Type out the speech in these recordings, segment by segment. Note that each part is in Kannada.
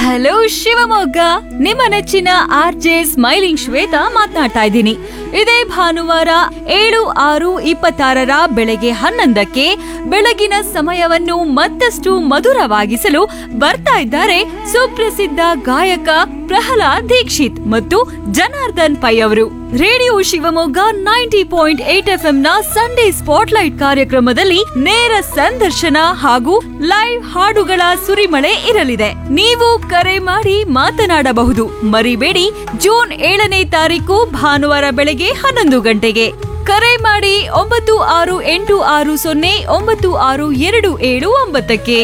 ಹಲೋ ಶಿವಮೊಗ್ಗ ನಿಮ್ಮ ನೆಚ್ಚಿನ ಆರ್ ಜೆ ಸ್ಮೈಲಿಂಗ್ ಶ್ವೇತಾ ಮಾತನಾಡ್ತಾ ಇದ್ದೀನಿ ಇದೇ ಭಾನುವಾರ ಏಳು ಆರು ಇಪ್ಪತ್ತಾರರ ಬೆಳಗ್ಗೆ ಹನ್ನೊಂದಕ್ಕೆ ಬೆಳಗಿನ ಸಮಯವನ್ನು ಮತ್ತಷ್ಟು ಮಧುರವಾಗಿಸಲು ಬರ್ತಾ ಇದ್ದಾರೆ ಸುಪ್ರಸಿದ್ಧ ಗಾಯಕ ಪ್ರಹ್ಲಾದ್ ದೀಕ್ಷಿತ್ ಮತ್ತು ಜನಾರ್ದನ್ ಪೈ ಅವರು radio Shivamogga ninety point eight F ನ ಸಂಡೇ ಸ್ಪಾಟ್ಲೈಟ್ ಕಾರ್ಯಕ್ರಮದಲ್ಲಿ ನೇರ ಸಂದರ್ಶನ ಹಾಗೂ ಲೈವ್ ಹಾಡುಗಳ ಸುರಿಮಳೆ ಇರಲಿದೆ ನೀವು ಕರೆ ಮಾಡಿ ಮಾತನಾಡಬಹುದು ಮರಿಬೇಡಿ ಜೂನ್ ಏಳನೇ ತಾರೀಕು ಭಾನುವಾರ ಬೆಳಗ್ಗೆ ಹನ್ನೊಂದು ಗಂಟೆಗೆ ಕರೆ ಮಾಡಿ ಒಂಬತ್ತು ಆರು ಎಂಟು ಆರು ಸೊನ್ನೆ ಒಂಬತ್ತು ಆರು ಎರಡು ಏಳು ಒಂಬತ್ತಕ್ಕೆ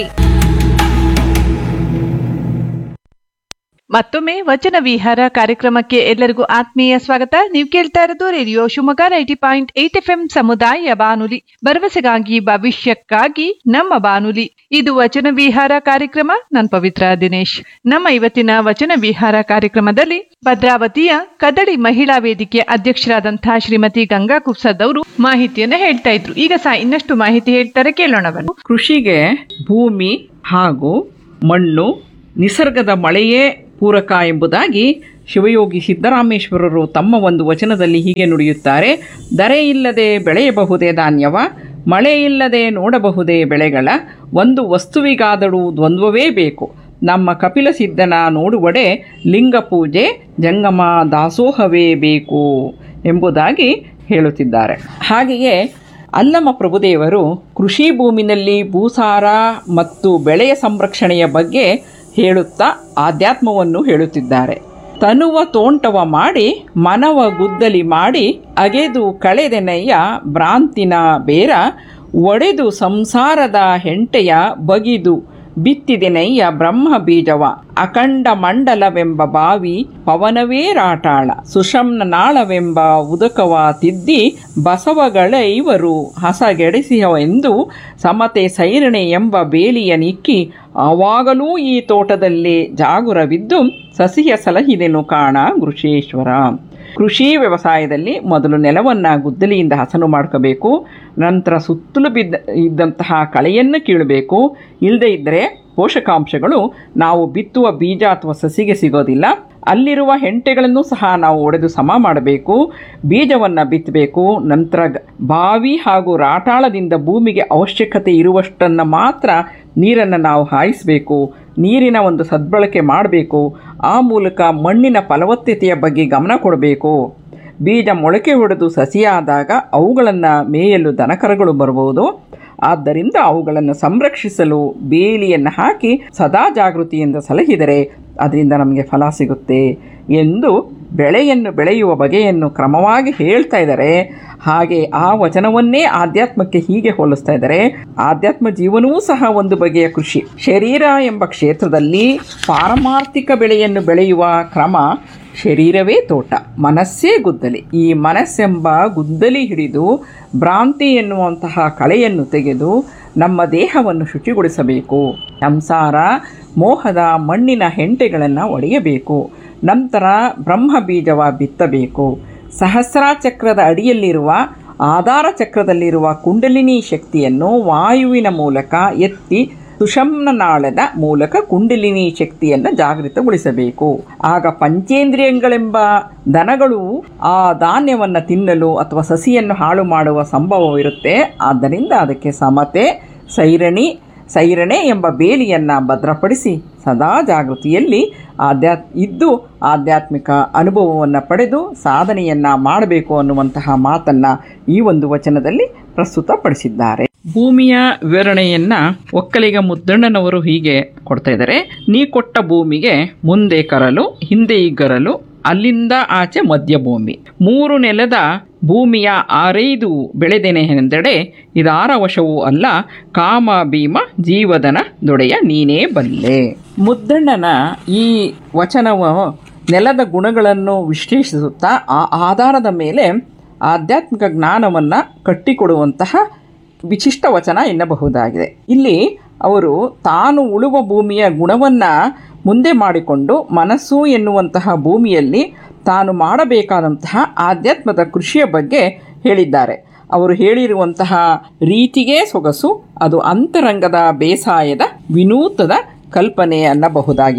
ಮತ್ತೊಮ್ಮೆ ವಚನ ವಿಹಾರ ಕಾರ್ಯಕ್ರಮಕ್ಕೆ ಎಲ್ಲರಿಗೂ ಆತ್ಮೀಯ ಸ್ವಾಗತ ನೀವು ಕೇಳ್ತಾ ಇರೋದು radio Shivamogga ninety point eight F M ಸಮುದಾಯ ಬಾನುಲಿ ಭರವಸೆಗಾಗಿ ಭವಿಷ್ಯಕ್ಕಾಗಿ ನಮ್ಮ ಬಾನುಲಿ ಇದು ವಚನ ವಿಹಾರ ಕಾರ್ಯಕ್ರಮ ನಾನು ಪವಿತ್ರ ದಿನೇಶ್ ನಮ್ಮ ಇವತ್ತಿನ ವಚನ ವಿಹಾರ ಕಾರ್ಯಕ್ರಮದಲ್ಲಿ ಭದ್ರಾವತಿಯ ಕದಡಿ ಮಹಿಳಾ ವೇದಿಕೆ ಅಧ್ಯಕ್ಷರಾದಂತಹ ಶ್ರೀಮತಿ ಗಂಗಾ ಕುಪ್ಸದ್ ಅವರು ಮಾಹಿತಿಯನ್ನ ಹೇಳ್ತಾ ಇದ್ರು ಈಗ ಸಹ ಇನ್ನಷ್ಟು ಮಾಹಿತಿ ಹೇಳ್ತಾರೆ ಕೇಳೋಣ ಬನ್ನಿ ಕೃಷಿಗೆ ಭೂಮಿ ಹಾಗೂ ಮಣ್ಣು ನಿಸರ್ಗದ ಮಳೆಯೇ ಪೂರಕ ಎಂಬುದಾಗಿ ಶಿವಯೋಗಿ ಸಿದ್ದರಾಮೇಶ್ವರರು ತಮ್ಮ ಒಂದು ವಚನದಲ್ಲಿ ಹೀಗೆ ನುಡಿಯುತ್ತಾರೆ ದರೆ ಇಲ್ಲದೆ ಬೆಳೆಯಬಹುದೇ ಧಾನ್ಯವ ಮಳೆ ಇಲ್ಲದೆ ನೋಡಬಹುದೇ ಬೆಳೆಗಳ ಒಂದು ವಸ್ತುವಿಗಾದಳು ದ್ವಂದ್ವವೇ ಬೇಕು ನಮ್ಮ ಕಪಿಲ ಸಿದ್ಧನ ನೋಡುವಡೆ ಲಿಂಗ ಪೂಜೆ ಜಂಗಮ ದಾಸೋಹವೇ ಬೇಕು ಎಂಬುದಾಗಿ ಹೇಳುತ್ತಿದ್ದಾರೆ ಹಾಗೆಯೇ ಅಲ್ಲಮ ಪ್ರಭುದೇವರು ಕೃಷಿ ಭೂಮಿನಲ್ಲಿ ಭೂಸಾರ ಮತ್ತು ಬೆಳೆಯ ಸಂರಕ್ಷಣೆಯ ಬಗ್ಗೆ ಹೇಳುತ್ತಾ ಆಧ್ಯಾತ್ಮವನ್ನು ಹೇಳುತ್ತಿದ್ದಾರೆ ತನುವ ತೋಂಟವ ಮಾಡಿ ಮನವ ಗುದ್ದಲಿ ಮಾಡಿ ಅಗೆದು ಕಳೆದೆನಯ್ಯ ಭ್ರಾಂತಿನ ಬೇರ ಒಡೆದು ಸಂಸಾರದ ಹೆಂಟೆಯ ಬಗಿದು ಬಿತ್ತಿದೆನಯ್ಯ ಬ್ರಹ್ಮ ಬೀಜವ ಅಖಂಡ ಮಂಡಲವೆಂಬ ಬಾವಿ ಪವನವೇ ರಾಟಾಳ ಸುಷಮ್ನ ನಾಳವೆಂಬ ಉದಕವ ತಿದ್ದಿ ಬಸವಗಳ ಇವರು ಹಸಗೆಡಿಸಿಯವೆಂದು ಸಮತೆ ಸೈರಣೆ ಎಂಬ ಬೇಲಿಯ ನಿಕ್ಕಿ ಆವಾಗಲೂ ಈ ತೋಟದಲ್ಲಿ ಜಾಗುರವಿದ್ದು ಸಸಿಯ ಸಲಹಿದೆನು ಕಾಣ ಗೃಷೇಶ್ವರ ಕೃಷಿ ವ್ಯವಸಾಯದಲ್ಲಿ ಮೊದಲು ನೆಲವನ್ನು ಗುದ್ದಲಿಯಿಂದ ಹಸನು ಮಾಡ್ಕೋಬೇಕು ನಂತರ ಸುತ್ತಲೂ ಬಿದ್ದ ಇದ್ದಂತಹ ಕಳೆಯನ್ನು ಕೀಳಬೇಕು ಇಲ್ಲದೇ ಇದ್ದರೆ ಪೋಷಕಾಂಶಗಳು ನಾವು ಬಿತ್ತುವ ಬೀಜ ಅಥವಾ ಸಸಿಗೆ ಸಿಗೋದಿಲ್ಲ ಅಲ್ಲಿರುವ ಹೆಂಟೆಗಳನ್ನು ಸಹ ನಾವು ಒಡೆದು ಸಮ ಮಾಡಬೇಕು ಬೀಜವನ್ನು ಬಿತ್ತಬೇಕು ನಂತರ ಗ- ಬಾವಿ ಹಾಗೂ ರಾಟಾಳದಿಂದ ಭೂಮಿಗೆ ಅವಶ್ಯಕತೆ ಇರುವಷ್ಟನ್ನು ಮಾತ್ರ ನೀರನ್ನು ನಾವು ಹಾಯಿಸಬೇಕು ನೀರಿನ ಒಂದು ಸದ್ಬಳಕೆ ಮಾಡಬೇಕು ಆ ಮೂಲಕ ಮಣ್ಣಿನ ಫಲವತ್ತತೆಯ ಬಗ್ಗೆ ಗಮನ ಕೊಡಬೇಕು ಬೀಜ ಮೊಳಕೆ ಹೊಡೆದು ಸಸಿಯಾದಾಗ ಅವುಗಳನ್ನು ಮೇಯಲು ದನಕರಗಳು ಬರಬಹುದು ಆದ್ದರಿಂದ ಅವುಗಳನ್ನು ಸಂರಕ್ಷಿಸಲು ಬೇಲಿಯನ್ನು ಹಾಕಿ ಸದಾ ಜಾಗೃತಿಯಿಂದ ಸಲಹಿದರೆ ಅದರಿಂದ ನಮಗೆ ಫಲ ಸಿಗುತ್ತೆ ಎಂದು ಬೆಳೆಯನ್ನು ಬೆಳೆಯುವ ಬಗೆಯನ್ನು ಕ್ರಮವಾಗಿ ಹೇಳ್ತಾ ಇದ್ದಾರೆ ಹಾಗೆ ಆ ವಚನವನ್ನೇ ಆಧ್ಯಾತ್ಮಕ್ಕೆ ಹೀಗೆ ಹೋಲಿಸ್ತಾ ಇದ್ದಾರೆ ಆಧ್ಯಾತ್ಮ ಜೀವನವೂ ಸಹ ಒಂದು ಬಗೆಯ ಕೃಷಿ ಶರೀರ ಎಂಬ ಕ್ಷೇತ್ರದಲ್ಲಿ ಪಾರಮಾರ್ಥಿಕ ಬೆಳೆಯನ್ನು ಬೆಳೆಯುವ ಕ್ರಮ ಶರೀರವೇ ತೋಟ ಮನಸ್ಸೇ ಗುದ್ದಲಿ ಈ ಮನಸ್ಸೆಂಬ ಗುದ್ದಲಿ ಹಿಡಿದು ಭ್ರಾಂತಿ ಎನ್ನುವಂತಹ ಕಳೆಯನ್ನು ತೆಗೆದು ನಮ್ಮ ದೇಹವನ್ನು ಶುಚಿಗೊಳಿಸಬೇಕು ಸಂಸಾರ ಮೋಹದ ಮಣ್ಣಿನ ಹೆಂಟೆಗಳನ್ನು ಒಡೆಯಬೇಕು ನಂತರ ಬ್ರಹ್ಮ ಬೀಜವ ಬಿತ್ತಬೇಕು ಸಹಸ್ರ ಚಕ್ರದ ಅಡಿಯಲ್ಲಿರುವ ಆಧಾರ ಚಕ್ರದಲ್ಲಿರುವ ಕುಂಡಲಿನಿ ಶಕ್ತಿಯನ್ನು ವಾಯುವಿನ ಮೂಲಕ ಎತ್ತಿ ಸುಷಮ್ನ ನಾಳದ ಮೂಲಕ ಕುಂಡಲಿನಿ ಶಕ್ತಿಯನ್ನು ಜಾಗೃತಗೊಳಿಸಬೇಕು ಆಗ ಪಂಚೇಂದ್ರಿಯಗಳೆಂಬ ದನಗಳು ಆ ಧಾನ್ಯವನ್ನು ತಿನ್ನಲು ಅಥವಾ ಸಸಿಯನ್ನು ಹಾಳು ಮಾಡುವ ಸಂಭವವಿರುತ್ತೆ ಆದ್ದರಿಂದ ಅದಕ್ಕೆ ಸಮತೆ ಸೈರಣಿ ಸೈರಣೆ ಎಂಬ ಬೇಲಿಯನ್ನು ಭದ್ರಪಡಿಸಿ ಸದಾ ಜಾಗೃತಿಯಲ್ಲಿ ಆಧ್ಯಾತ್ ಇದ್ದು ಆಧ್ಯಾತ್ಮಿಕ ಅನುಭವವನ್ನು ಪಡೆದು ಸಾಧನೆಯನ್ನು ಮಾಡಬೇಕು ಅನ್ನುವಂತಹ ಮಾತನ್ನು ಈ ಒಂದು ವಚನದಲ್ಲಿ ಪ್ರಸ್ತುತಪಡಿಸಿದ್ದಾರೆ ಭೂಮಿಯ ವಿವರಣೆಯನ್ನ ಒಕ್ಕಲಿಗ ಮುದ್ದಣ್ಣನವರು ಹೀಗೆ ಕೊಡ್ತಾ ಇದ್ದಾರೆ ನೀ ಕೊಟ್ಟ ಭೂಮಿಗೆ ಮುಂದೆ ಕರಲು ಹಿಂದೆ ಇಗ್ಗರಲು ಅಲ್ಲಿಂದ ಆಚೆ ಮಧ್ಯಭೂಮಿ ಮೂರು ನೆಲದ ಭೂಮಿಯ ಆರೈದು ಬೆಳೆದೆನೆಂದೆಡೆ ಇದಾರ ವಶವೂ ಅಲ್ಲ ಕಾಮ ಭೀಮ ಜೀವದನ ದೊಡೆಯ ನೀನೇ ಬಲ್ಲೆ ಮುದ್ದಣ್ಣನ ಈ ವಚನವು ನೆಲದ ಗುಣಗಳನ್ನು ವಿಶ್ಲೇಷಿಸುತ್ತಾ ಆ ಆಧಾರದ ಮೇಲೆ ಆಧ್ಯಾತ್ಮಿಕ ಜ್ಞಾನವನ್ನು ಕಟ್ಟಿಕೊಡುವಂತಹ ವಿಶಿಷ್ಟ ವಚನ ಎನ್ನಬಹುದಾಗಿದೆ ಇಲ್ಲಿ ಅವರು ತಾನು ಉಳುವ ಭೂಮಿಯ ಗುಣವನ್ನು ಮುಂದೆ ಮಾಡಿಕೊಂಡು ಮನಸ್ಸು ಎನ್ನುವಂತಹ ಭೂಮಿಯಲ್ಲಿ ತಾನು ಮಾಡಬೇಕಾದಂತಹ ಆಧ್ಯಾತ್ಮದ ಕೃಷಿಯ ಬಗ್ಗೆ ಹೇಳಿದ್ದಾರೆ ಅವರು ಹೇಳಿರುವಂತಹ ರೀತಿಗೆ ಸೊಗಸು ಅದು ಅಂತರಂಗದ ಬೇಸಾಯದ ವಿನೂತದ ಕಲ್ಪನೆ ಅನ್ನಬಹುದಾಗಿದೆ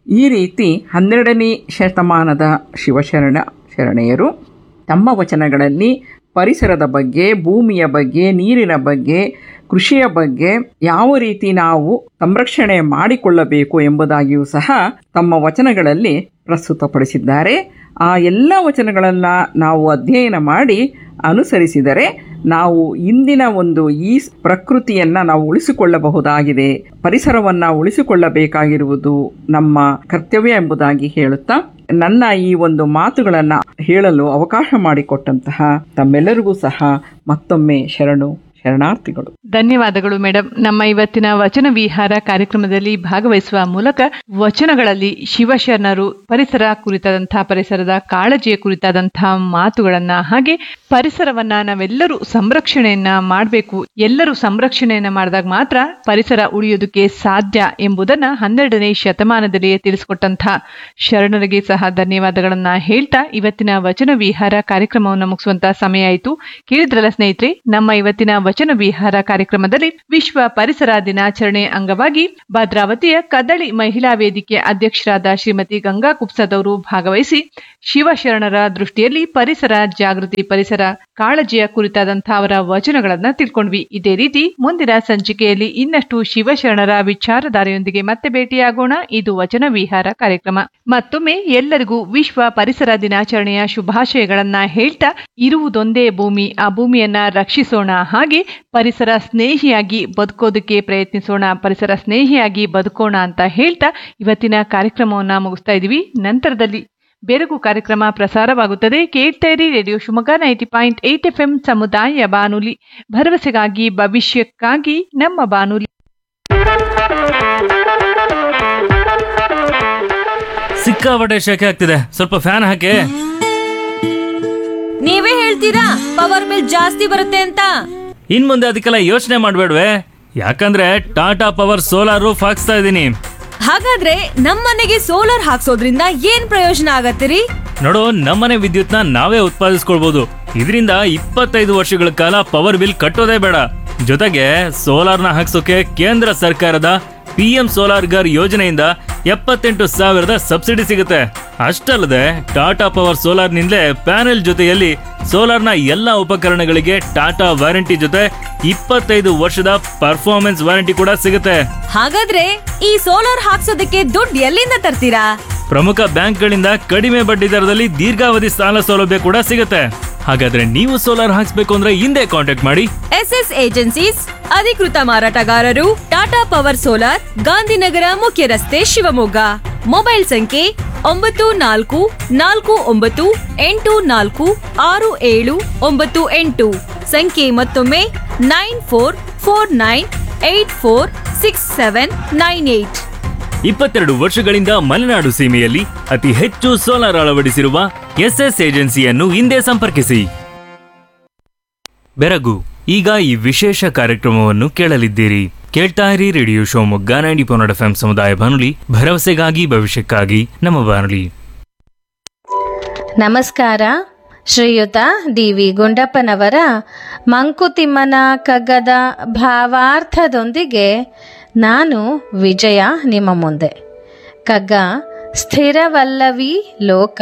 ಈ ರೀತಿ ಹನ್ನೆರಡನೇ ಶತಮಾನದ ಶಿವಶರಣ ಶರಣೆಯರು ತಮ್ಮ ವಚನಗಳಲ್ಲಿ ಪರಿಸರದ ಬಗ್ಗೆ ಭೂಮಿಯ ಬಗ್ಗೆ ನೀರಿನ ಬಗ್ಗೆ ಕೃಷಿಯ ಬಗ್ಗೆ ಯಾವ ರೀತಿ ನಾವು ಸಂರಕ್ಷಣೆ ಮಾಡಿಕೊಳ್ಳಬೇಕು ಎಂಬುದಾಗಿಯೂ ಸಹ ತಮ್ಮ ವಚನಗಳಲ್ಲಿ ಪ್ರಸ್ತುತಪಡಿಸಿದ್ದಾರೆ ಆ ಎಲ್ಲ ವಚನಗಳನ್ನು ನಾವು ಅಧ್ಯಯನ ಮಾಡಿ ಅನುಸರಿಸಿದರೆ ನಾವು ಇಂದಿನ ಒಂದು ಈ ಪ್ರಕೃತಿಯನ್ನು ನಾವು ಉಳಿಸಿಕೊಳ್ಳಬಹುದಾಗಿದೆ ಪರಿಸರವನ್ನು ಉಳಿಸಿಕೊಳ್ಳಬೇಕಾಗಿರುವುದು ನಮ್ಮ ಕರ್ತವ್ಯ ಎಂಬುದಾಗಿ ಹೇಳುತ್ತಾ ನನ್ನ ಈ ಒಂದು ಮಾತುಗಳನ್ನು ಹೇಳಲು ಅವಕಾಶ ಮಾಡಿಕೊಟ್ಟಂತಹ ತಮ್ಮೆಲ್ಲರಿಗೂ ಸಹ ಮತ್ತೊಮ್ಮೆ ಶರಣು ಶರಣಾರ್ಥಿಗಳು ಧನ್ಯವಾದಗಳು ಮೇಡಮ್ ನಮ್ಮ ಇವತ್ತಿನ ವಚನ ವಿಹಾರ ಕಾರ್ಯಕ್ರಮದಲ್ಲಿ ಭಾಗವಹಿಸುವ ಮೂಲಕ ವಚನಗಳಲ್ಲಿ ಶಿವಶರಣರು ಪರಿಸರ ಕುರಿತಾದಂತಹ ಪರಿಸರದ ಕಾಳಜಿಯ ಕುರಿತಾದಂತಹ ಮಾತುಗಳನ್ನ ಹಾಗೆ ಪರಿಸರವನ್ನ ನಾವೆಲ್ಲರೂ ಸಂರಕ್ಷಣೆಯನ್ನ ಮಾಡಬೇಕು ಎಲ್ಲರೂ ಸಂರಕ್ಷಣೆಯನ್ನ ಮಾಡಿದಾಗ ಮಾತ್ರ ಪರಿಸರ ಉಳಿಯೋದಕ್ಕೆ ಸಾಧ್ಯ ಎಂಬುದನ್ನ ಹನ್ನೆರಡನೇ ಶತಮಾನದಲ್ಲಿಯೇ ತಿಳಿಸಿಕೊಟ್ಟಂತಹ ಶರಣರಿಗೆ ಸಹ ಧನ್ಯವಾದಗಳನ್ನ ಹೇಳ್ತಾ ಇವತ್ತಿನ ವಚನ ವಿಹಾರ ಕಾರ್ಯಕ್ರಮವನ್ನು ಮುಗಿಸುವಂತಹ ಸಮಯ ಆಯಿತು ಕೇಳಿದ್ರಲ್ಲ ಸ್ನೇಹಿತರೆ ನಮ್ಮ ಇವತ್ತಿನ ವಚನ ವಿಹಾರ ಕಾರ್ಯಕ್ರಮದಲ್ಲಿ ವಿಶ್ವ ಪರಿಸರ ದಿನಾಚರಣೆ ಅಂಗವಾಗಿ ಭದ್ರಾವತಿಯ ಕದಳಿ ಮಹಿಳಾ ವೇದಿಕೆ ಅಧ್ಯಕ್ಷರಾದ ಶ್ರೀಮತಿ ಗಂಗಾ ಕುಪ್ಸದವರು ಭಾಗವಹಿಸಿ ಶಿವಶರಣರ ದೃಷ್ಟಿಯಲ್ಲಿ ಪರಿಸರ ಜಾಗೃತಿ ಪರಿಸರ ಕಾಳಜಿಯ ಕುರಿತಾದಂತಹ ಅವರ ವಚನಗಳನ್ನ ತಿಳ್ಕೊಂಡ್ವಿ ಇದೇ ರೀತಿ ಮುಂದಿನ ಸಂಚಿಕೆಯಲ್ಲಿ ಇನ್ನಷ್ಟು ಶಿವಶರಣರ ವಿಚಾರಧಾರೆಯೊಂದಿಗೆ ಮತ್ತೆ ಭೇಟಿಯಾಗೋಣ ಇದು ವಚನ ವಿಹಾರ ಕಾರ್ಯಕ್ರಮ ಮತ್ತೊಮ್ಮೆ ಎಲ್ಲರಿಗೂ ವಿಶ್ವ ಪರಿಸರ ದಿನಾಚರಣೆಯ ಶುಭಾಶಯಗಳನ್ನ ಹೇಳ್ತಾ ಇರುವುದೊಂದೇ ಭೂಮಿ ಆ ಭೂಮಿಯನ್ನ ರಕ್ಷಿಸೋಣ ಹಾಗೆ ಪರಿಸರ ಸ್ನೇಹಿಯಾಗಿ ಬದುಕೋದಕ್ಕೆ ಪ್ರಯತ್ನಿಸೋಣ ಪರಿಸರ ಸ್ನೇಹಿಯಾಗಿ ಬದುಕೋಣ ಅಂತ ಹೇಳ್ತಾ ಇವತ್ತಿನ ಕಾರ್ಯಕ್ರಮವನ್ನ ಮುಗಿಸ್ತಾ ಇದೀವಿ ನಂತರದಲ್ಲಿ ಬೆರಗು ಕಾರ್ಯಕ್ರಮ ಪ್ರಸಾರವಾಗುತ್ತದೆ ಕೇಳ್ತಾ ಇರಿ radio Shivamogga ninety point eight F M ಸಮುದಾಯ ಬಾನುಲಿ ಭರವಸೆಗಾಗಿ ಭವಿಷ್ಯಕ್ಕಾಗಿ ನಮ್ಮ ಬಾನುಲಿ ಸಿಕ್ಕಾಪಟ್ಟೆ ಶೆಕೆ ಆಗ್ತಿದೆ ಸ್ವಲ್ಪ ಫ್ಯಾನ್ ಹಾಕಿ ನೀವೇ ಹೇಳ್ತೀರಾ ಪವರ್ ಬಿಲ್ ಜಾಸ್ತಿ ಬರುತ್ತೆ ಅಂತ ಇನ್ ಮುಂದೆ ಅದಕ್ಕೆಲ್ಲ ಯೋಚನೆ ಮಾಡ್ಬೇಡ್ವೆ ಯಾಕಂದ್ರೆ ಟಾಟಾ ಪವರ್ ಸೋಲಾರ್ ರೂಫ್ ಹಾಕ್ಸ್ತಾ ಇದ್ದೀನಿ ಹಾಗಾದ್ರೆ ನಮ್ಮನೆಗೆ ಸೋಲಾರ್ ಹಾಕ್ಸೋದ್ರಿಂದ ಏನ್ ಪ್ರಯೋಜನ ಆಗತ್ತಿರಿ ನೋಡು ನಮ್ಮನೆ ವಿದ್ಯುತ್ನ ನಾವೇ ಉತ್ಪಾದಿಸ್ಕೊಳ್ಬಹುದು ಇದರಿಂದ ಇಪ್ಪತ್ತೈದು ವರ್ಷಗಳ ಕಾಲ ಪವರ್ ಬಿಲ್ ಕಟ್ಟೋದೇ ಬೇಡ ಜೊತೆಗೆ ಸೋಲಾರ್ನ ಹಾಕ್ಸೋಕೆ ಕೇಂದ್ರ ಸರ್ಕಾರದ ಪಿ ಎಂ ಸೋಲಾರ್ ಗರ್ ಯೋಜನೆಯಿಂದ ಎಪ್ಪತ್ತೆಂಟು ಸಾವಿರದ ಸಬ್ಸಿಡಿ ಸಿಗುತ್ತೆ ಅಷ್ಟಲ್ಲದೆ ಟಾಟಾ ಪವರ್ ಸೋಲಾರ್ನಿಂದಲೇ ಪ್ಯಾನೆಲ್ ಜೊತೆಯಲ್ಲಿ ಸೋಲಾರ್ನ ಎಲ್ಲ ಉಪಕರಣಗಳಿಗೆ ಟಾಟಾ ವಾರಂಟಿ ಜೊತೆ ಇಪ್ಪತ್ತೈದು ವರ್ಷದ ಪರ್ಫಾರ್ಮೆನ್ಸ್ ವಾರಂಟಿ ಕೂಡ ಸಿಗುತ್ತೆ ಹಾಗಾದ್ರೆ ಈ ಸೋಲಾರ್ ಹಾಕ್ಸೋದಕ್ಕೆ ದುಡ್ಡು ಎಲ್ಲಿಂದ ತರ್ತೀರಾ ಪ್ರಮುಖ ಬ್ಯಾಂಕ್ಗಳಿಂದ ಕಡಿಮೆ ಬಡ್ಡಿ ದರದಲ್ಲಿ ದೀರ್ಘಾವಧಿ ಸಾಲ ಸೌಲಭ್ಯ ಕೂಡ ಸಿಗುತ್ತೆ ಹಾಗಾದ್ರೆ ನೀವು ಸೋಲಾರ್ ಹಾಕ್ಸ್ಬೇಕು ಅಂದ್ರೆ ಹಿಂದೆ ಕಾಂಟ್ಯಾಕ್ಟ್ ಮಾಡಿ ಎಸ್ ಎಸ್ ಏಜೆನ್ಸೀಸ್ ಅಧಿಕೃತ ಮಾರಾಟಗಾರರು ಟಾಟಾ ಪವರ್ ಸೋಲಾರ್ ಗಾಂಧಿನಗರ ಮುಖ್ಯ ರಸ್ತೆ ಶಿವಮೊಗ್ಗ ಮೊಬೈಲ್ ಸಂಖ್ಯೆ ಒಂಬತ್ತು ನಾಲ್ಕು ನಾಲ್ಕು ಒಂಬತ್ತು ಎಂಟು ನಾಲ್ಕು ಆರು ಏಳು ಒಂಬತ್ತು ಎಂಟು ಸಂಖ್ಯೆ ಮತ್ತೊಮ್ಮೆ nine four four nine eight four six seven nine eight ಇಪ್ಪತ್ತೆರಡು ವರ್ಷಗಳಿಂದ ಮಲೆನಾಡು ಸೀಮೆಯಲ್ಲಿ ಅತಿ ಹೆಚ್ಚು ಸೋಲಾರ್ ಅಳವಡಿಸಿರುವ ಎಸ್ಎಸ್ ಏಜೆನ್ಸಿಯನ್ನು ಹಿಂದೆ ಸಂಪರ್ಕಿಸಿ ಬೆರಗು ಈಗ ಈ ವಿಶೇಷ ಕಾರ್ಯಕ್ರಮವನ್ನು ಕೇಳಲಿದ್ದೀರಿ ಕೇಳ್ತಾ ಇರಿ ರೇಡಿಯೋ ಶಿವಮೊಗ್ಗ ನೈಂಟಿ ಪೊನ್ನಡ ಎಫ್ ಸಮುದಾಯ ಬಾನುಲಿ ಭರವಸೆಗಾಗಿ ಭವಿಷ್ಯಕ್ಕಾಗಿ ನಮ್ಮ ಬಾನುಲಿ ನಮಸ್ಕಾರ ಶ್ರೀಯುತ ಡಿ ವಿ ಗುಂಡಪ್ಪನವರ ಮಂಕುತಿಮ್ಮನ ಕಗ್ಗದ ಭಾವಾರ್ಥದೊಂದಿಗೆ ನಾನು ವಿಜಯ ನಿಮ್ಮ ಮುಂದೆ ಕಗ್ಗ ಸ್ಥಿರವಲ್ಲವಿ ಲೋಕ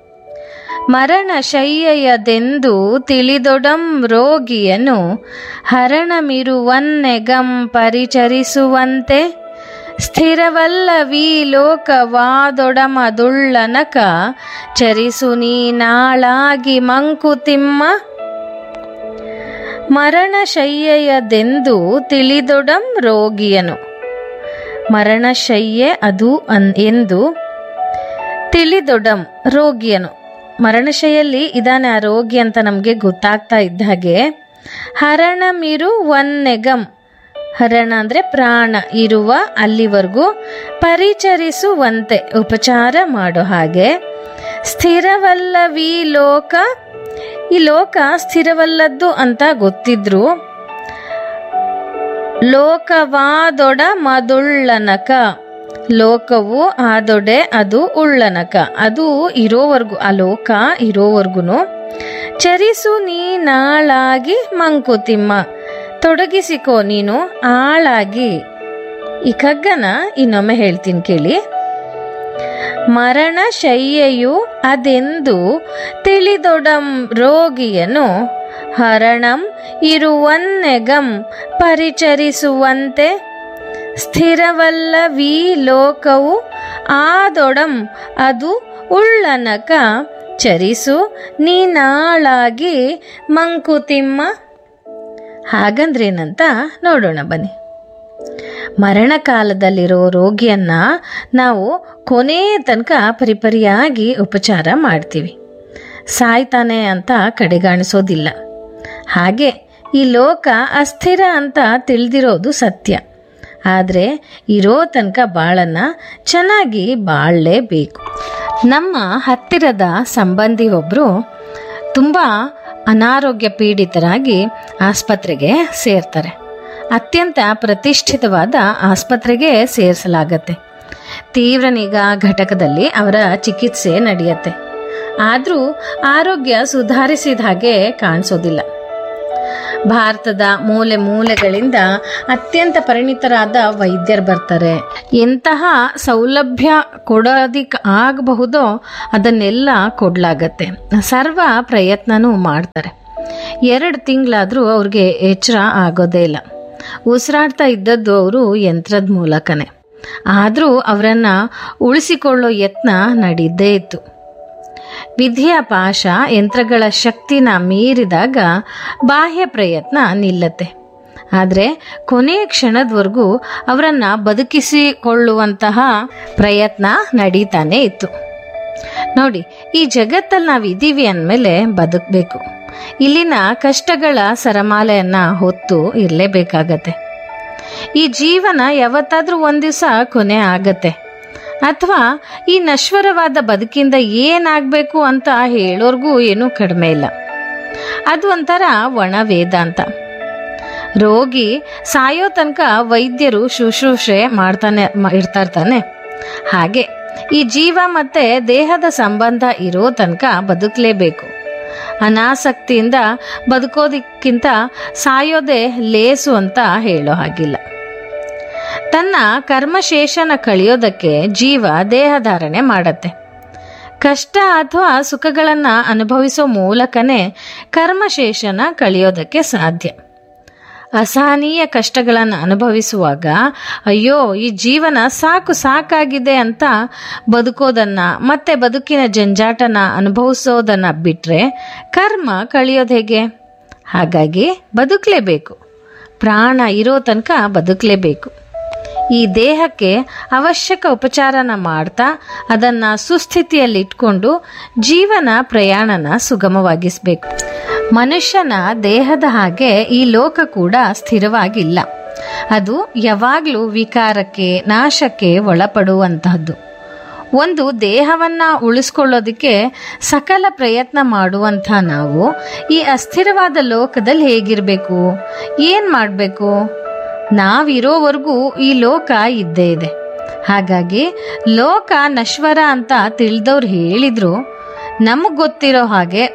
ಮರಣಶಯ್ಯೆಯದೆಂದು ತಿಳಿದೊಡಂ ರೋಗಿಯನು ಹರಣಮಿರುವನ್ನೆಗಂ ಪರಿಚರಿಸುವಂತೆ ಸ್ಥಿರವಲ್ಲವೀ ಲೋಕವಾದೊಡಮದುಳ್ಳನಕ ಚರಿಸು ನೀನಾಳಾಗಿ ಮಂಕುತಿಮ್ಮ ಮರಣಶಯ್ಯೆಯದೆಂದು ತಿಳಿದೊಡಂ ರೋಗಿಯನು ಮರಣಶಯ್ಯೆ ಅದು ಅನ್ ಎಂದು ತಿಳಿದೊಡಂ ರೋಗಿಯನು ಮರಣಶೈಯಲ್ಲಿ ಇದಾನೆ ಆ ರೋಗಿ ಅಂತ ನಮಗೆ ಗೊತ್ತಾಗ್ತಾ ಇದ್ದ ಹಾಗೆ ಹರಣಮಿರು ವನ್ನೆಗಂ ಹರಣ ಅಂದರೆ ಪ್ರಾಣ ಇರುವ ಅಲ್ಲಿವರೆಗೂ ಪರಿಚರಿಸುವಂತೆ ಉಪಚಾರ ಮಾಡೋ ಹಾಗೆ ಸ್ಥಿರವಲ್ಲವೀ ಲೋಕ ಈ ಲೋಕ ಸ್ಥಿರವಲ್ಲದ್ದು ಅಂತ ಗೊತ್ತಿದ್ರು ಲೋಕವಾದೊಡ ಮದುಳ್ಳನಕ ಲೋಕವು ಆದೊಡೆ ಅದು ಉಳ್ಳನಕ ಅದು ಇರೋವರೆಗೂ ಆ ಲೋಕ ಇರೋವರೆಗೂ ಚರಿಸು ನೀ ನಾಳಾಗಿ ಮಂಕುತಿಮ್ಮ ತೊಡಗಿಸಿಕೋ ನೀನು ಆಳಾಗಿ ಈ ಕಗ್ಗನ ಇನ್ನೊಮ್ಮೆ ಹೇಳ್ತೀನಿ ಕೇಳಿ ಮರಣ ಶಯ್ಯೆಯು ಅದೆಂದು ತಿಳಿದೊಡಂ ರೋಗಿಯನು ಹರಣಂ ಇರುವನ್ನೆಗಂ ಪರಿಚರಿಸುವಂತೆ ಸ್ಥಿರವಲ್ಲವೀ ಲೋಕವು ಆದೊಡಂ ಅದು ಉಳ್ಳನಕ ಚರಿಸು ನೀನಾಳಾಗಿ ಮಂಕುತಿಮ್ಮ ಹಾಗಂದ್ರೇನಂತ ನೋಡೋಣ ಬನ್ನಿ ಮರಣಕಾಲದಲ್ಲಿರೋ ರೋಗಿಯನ್ನ ನಾವು ಕೊನೆಯ ತನಕ ಪರಿಪರಿಯಾಗಿ ಉಪಚಾರ ಮಾಡ್ತೀವಿ ಸಾಯ್ತಾನೆ ಅಂತ ಕಡೆಗಾಣಿಸೋದಿಲ್ಲ ಹಾಗೆ ಈ ಲೋಕ ಅಸ್ಥಿರ ಅಂತ ತಿಳಿದಿರೋದು ಸತ್ಯ ಆದರೆ ಇರೋ ತನಕ ಬಾಳನ್ನ ಚೆನ್ನಾಗಿ ಬಾಳಲೇಬೇಕು ನಮ್ಮ ಹತ್ತಿರದ ಸಂಬಂಧಿ ಒಬ್ಬರು ತುಂಬ ಅನಾರೋಗ್ಯ ಪೀಡಿತರಾಗಿ ಆಸ್ಪತ್ರೆಗೆ ಸೇರ್ತಾರೆ ಅತ್ಯಂತ ಪ್ರತಿಷ್ಠಿತವಾದ ಆಸ್ಪತ್ರೆಗೆ ಸೇರಿಸಲಾಗತ್ತೆ ತೀವ್ರ ನಿಗಾ ಘಟಕದಲ್ಲಿ ಅವರ ಚಿಕಿತ್ಸೆ ನಡೆಯುತ್ತೆ ಆದರೂ ಆರೋಗ್ಯ ಸುಧಾರಿಸಿದ ಹಾಗೆ ಕಾಣಿಸೋದಿಲ್ಲ ಭಾರತದ ಮೂಲೆ ಮೂಲೆಗಳಿಂದ ಅತ್ಯಂತ ಪರಿಣಿತರಾದ ವೈದ್ಯರು ಬರ್ತಾರೆ ಎಂತಹ ಸೌಲಭ್ಯ ಕೊಡೋದಿಕ್ ಆಗಬಹುದೋ ಅದನ್ನೆಲ್ಲ ಕೊಡಲಾಗತ್ತೆ ಸರ್ವ ಪ್ರಯತ್ನನೂ ಮಾಡ್ತಾರೆ ಎರಡು ತಿಂಗಳಾದರೂ ಅವ್ರಿಗೆ ಎಚ್ಚರ ಆಗೋದೇ ಇಲ್ಲ ಉಸಿರಾಡ್ತಾ ಇದ್ದದ್ದು ಅವರು ಯಂತ್ರದ ಮೂಲಕನೇ ಆದರೂ ಅವರನ್ನು ಉಳಿಸಿಕೊಳ್ಳೋ ಯತ್ನ ನಡೀದೇ ಇತ್ತು ವಿಧಿಯ ಪಾಶ ಯಂತ್ರಗಳ ಶಕ್ತಿನ ಮೀರಿದಾಗ ಬಾಹ್ಯ ಪ್ರಯತ್ನ ನಿಲ್ಲತ್ತೆ ಆದರೆ ಕೊನೆಯ ಕ್ಷಣದವರೆಗೂ ಅವರನ್ನು ಬದುಕಿಸಿಕೊಳ್ಳುವಂತಹ ಪ್ರಯತ್ನ ನಡೀತಾನೆ ಇತ್ತು ನೋಡಿ ಈ ಜಗತ್ತಲ್ಲಿ ನಾವು ಇದ್ದೀವಿ ಅಂದಮೇಲೆ ಬದುಕಬೇಕು ಇಲ್ಲಿನ ಕಷ್ಟಗಳ ಸರಮಾಲೆಯನ್ನು ಹೊತ್ತು ಇರಲೇಬೇಕಾಗತ್ತೆ ಈ ಜೀವನ ಯಾವತ್ತಾದ್ರೂ ಒಂದು ದಿವಸ ಕೊನೆ ಆಗತ್ತೆ ಅಥವಾ ಈ ನಶ್ವರವಾದ ಬದುಕಿಂದ ಏನಾಗಬೇಕು ಅಂತ ಹೇಳೋರ್ಗೂ ಏನೂ ಕಡಿಮೆ ಇಲ್ಲ ಅದು ಒಂಥರ ಒಣ ವೇದಾಂತ ರೋಗಿ ಸಾಯೋ ತನಕ ವೈದ್ಯರು ಶುಶ್ರೂಷೆ ಮಾಡ್ತಾನೆ ಮ- ಇರ್ತಾ ಇರ್ತಾನೆ ಹಾಗೆ ಈ ಜೀವ ಮತ್ತೆ ದೇಹದ ಸಂಬಂಧ ಇರೋ ತನಕ ಬದುಕಲೇಬೇಕು ಅನಾಸಕ್ತಿಯಿಂದ ಬದುಕೋದಕ್ಕಿಂತ ಸಾಯೋದೇ ಲೇಸು ಅಂತ ಹೇಳೋ ಹಾಗಿಲ್ಲ ತನ್ನ ಕರ್ಮಶೇಷನ ಕಳೆಯೋದಕ್ಕೆ ಜೀವ ದೇಹಧಾರಣೆ ಮಾಡತ್ತೆ ಕಷ್ಟ ಅಥವಾ ಸುಖಗಳನ್ನು ಅನುಭವಿಸೋ ಮೂಲಕನೇ ಕರ್ಮಶೇಷನ ಕಳೆಯೋದಕ್ಕೆ ಸಾಧ್ಯ ಅಸಹನೀಯ ಕಷ್ಟಗಳನ್ನು ಅನುಭವಿಸುವಾಗ ಅಯ್ಯೋ ಈ ಜೀವನ ಸಾಕು ಸಾಕಾಗಿದೆ ಅಂತ ಬದುಕೋದನ್ನ ಮತ್ತೆ ಬದುಕಿನ ಜಂಜಾಟನ ಅನುಭವಿಸೋದನ್ನ ಬಿಟ್ರೆ ಕರ್ಮ ಕಳೆಯೋದು ಹೇಗೆ ಹಾಗಾಗಿ ಬದುಕಲೇಬೇಕು ಪ್ರಾಣ ಇರೋ ತನಕ ಬದುಕಲೇಬೇಕು ಈ ದೇಹಕ್ಕೆ ಅವಶ್ಯಕ ಉಪಚಾರನ ಮಾಡ್ತಾ ಅದನ್ನು ಸುಸ್ಥಿತಿಯಲ್ಲಿ ಇಟ್ಕೊಂಡು ಜೀವನ ಪ್ರಯಾಣನ ಸುಗಮವಾಗಿಸಬೇಕು ಮನುಷ್ಯನ ದೇಹದ ಹಾಗೆ ಈ ಲೋಕ ಕೂಡ ಸ್ಥಿರವಾಗಿಲ್ಲ ಅದು ಯಾವಾಗಲೂ ವಿಕಾರಕ್ಕೆ ನಾಶಕ್ಕೆ ಒಳಪಡುವಂತಹದ್ದು ಒಂದು ದೇಹವನ್ನ ಉಳಿಸ್ಕೊಳ್ಳೋದಕ್ಕೆ ಸಕಲ ಪ್ರಯತ್ನ ಮಾಡುವಂಥ ನಾವು ಈ ಅಸ್ಥಿರವಾದ ಲೋಕದಲ್ಲಿ ಹೇಗಿರಬೇಕು ಏನು ಮಾಡಬೇಕು ನಾವಿರೋವರೆಗೂ ಈ ಲೋಕ ಇದ್ದೇ ಇದೆ ಹಾಗಾಗಿ ಲೋಕ ನಶ್ವರ ಅಂತ ತಿಳಿದವ್ರು ಹೇಳಿದ್ರು ನಮಗೆ ಗೊತ್ತಿರೋ ಹಾಗೆ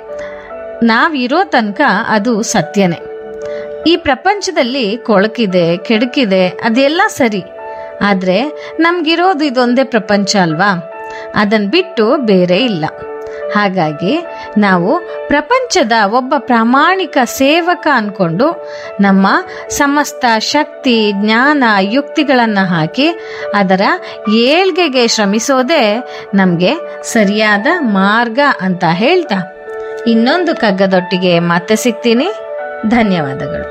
ನಾವಿರೋ ತನಕ ಅದು ಸತ್ಯನೇ ಈ ಪ್ರಪಂಚದಲ್ಲಿ ಕೊಳಕಿದೆ ಕೆಡಕಿದೆ ಅದೆಲ್ಲ ಸರಿ ಆದರೆ ನಮಗಿರೋದು ಇದೊಂದೇ ಪ್ರಪಂಚ ಅಲ್ವಾ ಅದನ್ನು ಬಿಟ್ಟು ಬೇರೆ ಇಲ್ಲ ಹಾಗಾಗಿ ನಾವು ಪ್ರಪಂಚದ ಒಬ್ಬ ಪ್ರಾಮಾಣಿಕ ಸೇವಕ ಅನ್ಕೊಂಡು ನಮ್ಮ ಸಮಸ್ತ ಶಕ್ತಿ ಜ್ಞಾನ ಯುಕ್ತಿಗಳನ್ನು ಹಾಕಿ ಅದರ ಏಳ್ಗೆಗೆ ಶ್ರಮಿಸೋದೇ ನಮಗೆ ಸರಿಯಾದ ಮಾರ್ಗ ಅಂತ ಹೇಳ್ತಾ ಇನ್ನೊಂದು ಕಗ್ಗದೊಟ್ಟಿಗೆ ಮತ್ತೆ ಸಿಗ್ತೀನಿ ಧನ್ಯವಾದಗಳು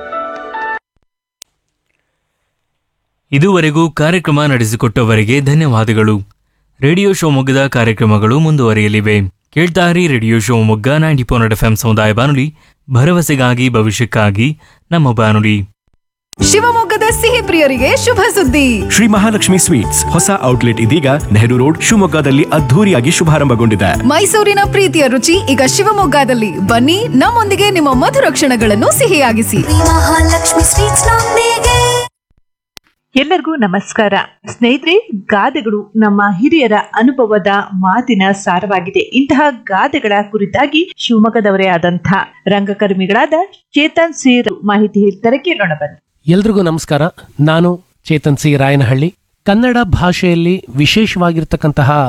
ಇದುವರೆಗೂ ಕಾರ್ಯಕ್ರಮ ನಡೆಸಿಕೊಟ್ಟವರಿಗೆ ಧನ್ಯವಾದಗಳು ರೇಡಿಯೋ ಶಿವಮೊಗ್ಗದ ಕಾರ್ಯಕ್ರಮಗಳು ಮುಂದುವರಿಯಲಿವೆ ಕೇಳ್ತಾರಿ radio Shivamogga ninety point F ಸಮುದಾಯ ಬಾನುಲಿ ಭರವಸೆಗಾಗಿ ಭವಿಷ್ಯಕ್ಕಾಗಿ ನಮ್ಮ ಬಾನುಲಿ ಶಿವಮೊಗ್ಗದ ಸಿಹಿ ಪ್ರಿಯರಿಗೆ ಶುಭ ಸುದ್ದಿ ಶ್ರೀ ಮಹಾಲಕ್ಷ್ಮಿ ಸ್ವೀಟ್ಸ್ ಹೊಸ ಔಟ್ಲೆಟ್ ಇದೀಗ ನೆಹರು ರೋಡ್ ಶಿವಮೊಗ್ಗದಲ್ಲಿ ಅದ್ಧೂರಿಯಾಗಿ ಶುಭಾರಂಭಗೊಂಡಿದೆ ಮೈಸೂರಿನ ಪ್ರೀತಿಯ ರುಚಿ ಈಗ ಶಿವಮೊಗ್ಗದಲ್ಲಿ ಬನ್ನಿ ನಮ್ಮೊಂದಿಗೆ ನಿಮ್ಮ ಮಧುರ ಕ್ಷಣಗಳನ್ನು ಸಿಹಿಯಾಗಿಸಿ ಮಹಾಲಕ್ಷ್ಮಿ ಸ್ವೀಟ್ಸ್ ನೊಂದಿಗೆ ಎಲ್ಲರಿಗೂ ನಮಸ್ಕಾರ ಸ್ನೇಹಿತರೆ ಗಾದೆಗಳು ನಮ್ಮ ಹಿರಿಯರ ಅನುಭವದ ಮಾತಿನ ಸಾರವಾಗಿದೆ ಇಂತಹ ಗಾದೆಗಳ ಕುರಿತಾಗಿ ಶಿವಮೊಗ್ಗದವರೇ ಆದಂಥ ರಂಗಕರ್ಮಿಗಳಾದ ಚೇತನ್ ಸೀರ್ ಮಾಹಿತಿ ಹೇಳ್ತಾರೆ ಕೇಳೋಣ ಬನ್ನಿ ಎಲ್ರಿಗೂ ನಮಸ್ಕಾರ ನಾನು ಚೇತನ್ ಸಿ ರಾಯನಹಳ್ಳಿ ಕನ್ನಡ ಭಾಷೆಯಲ್ಲಿ ವಿಶೇಷವಾಗಿರ್ತಕ್ಕಂತಹ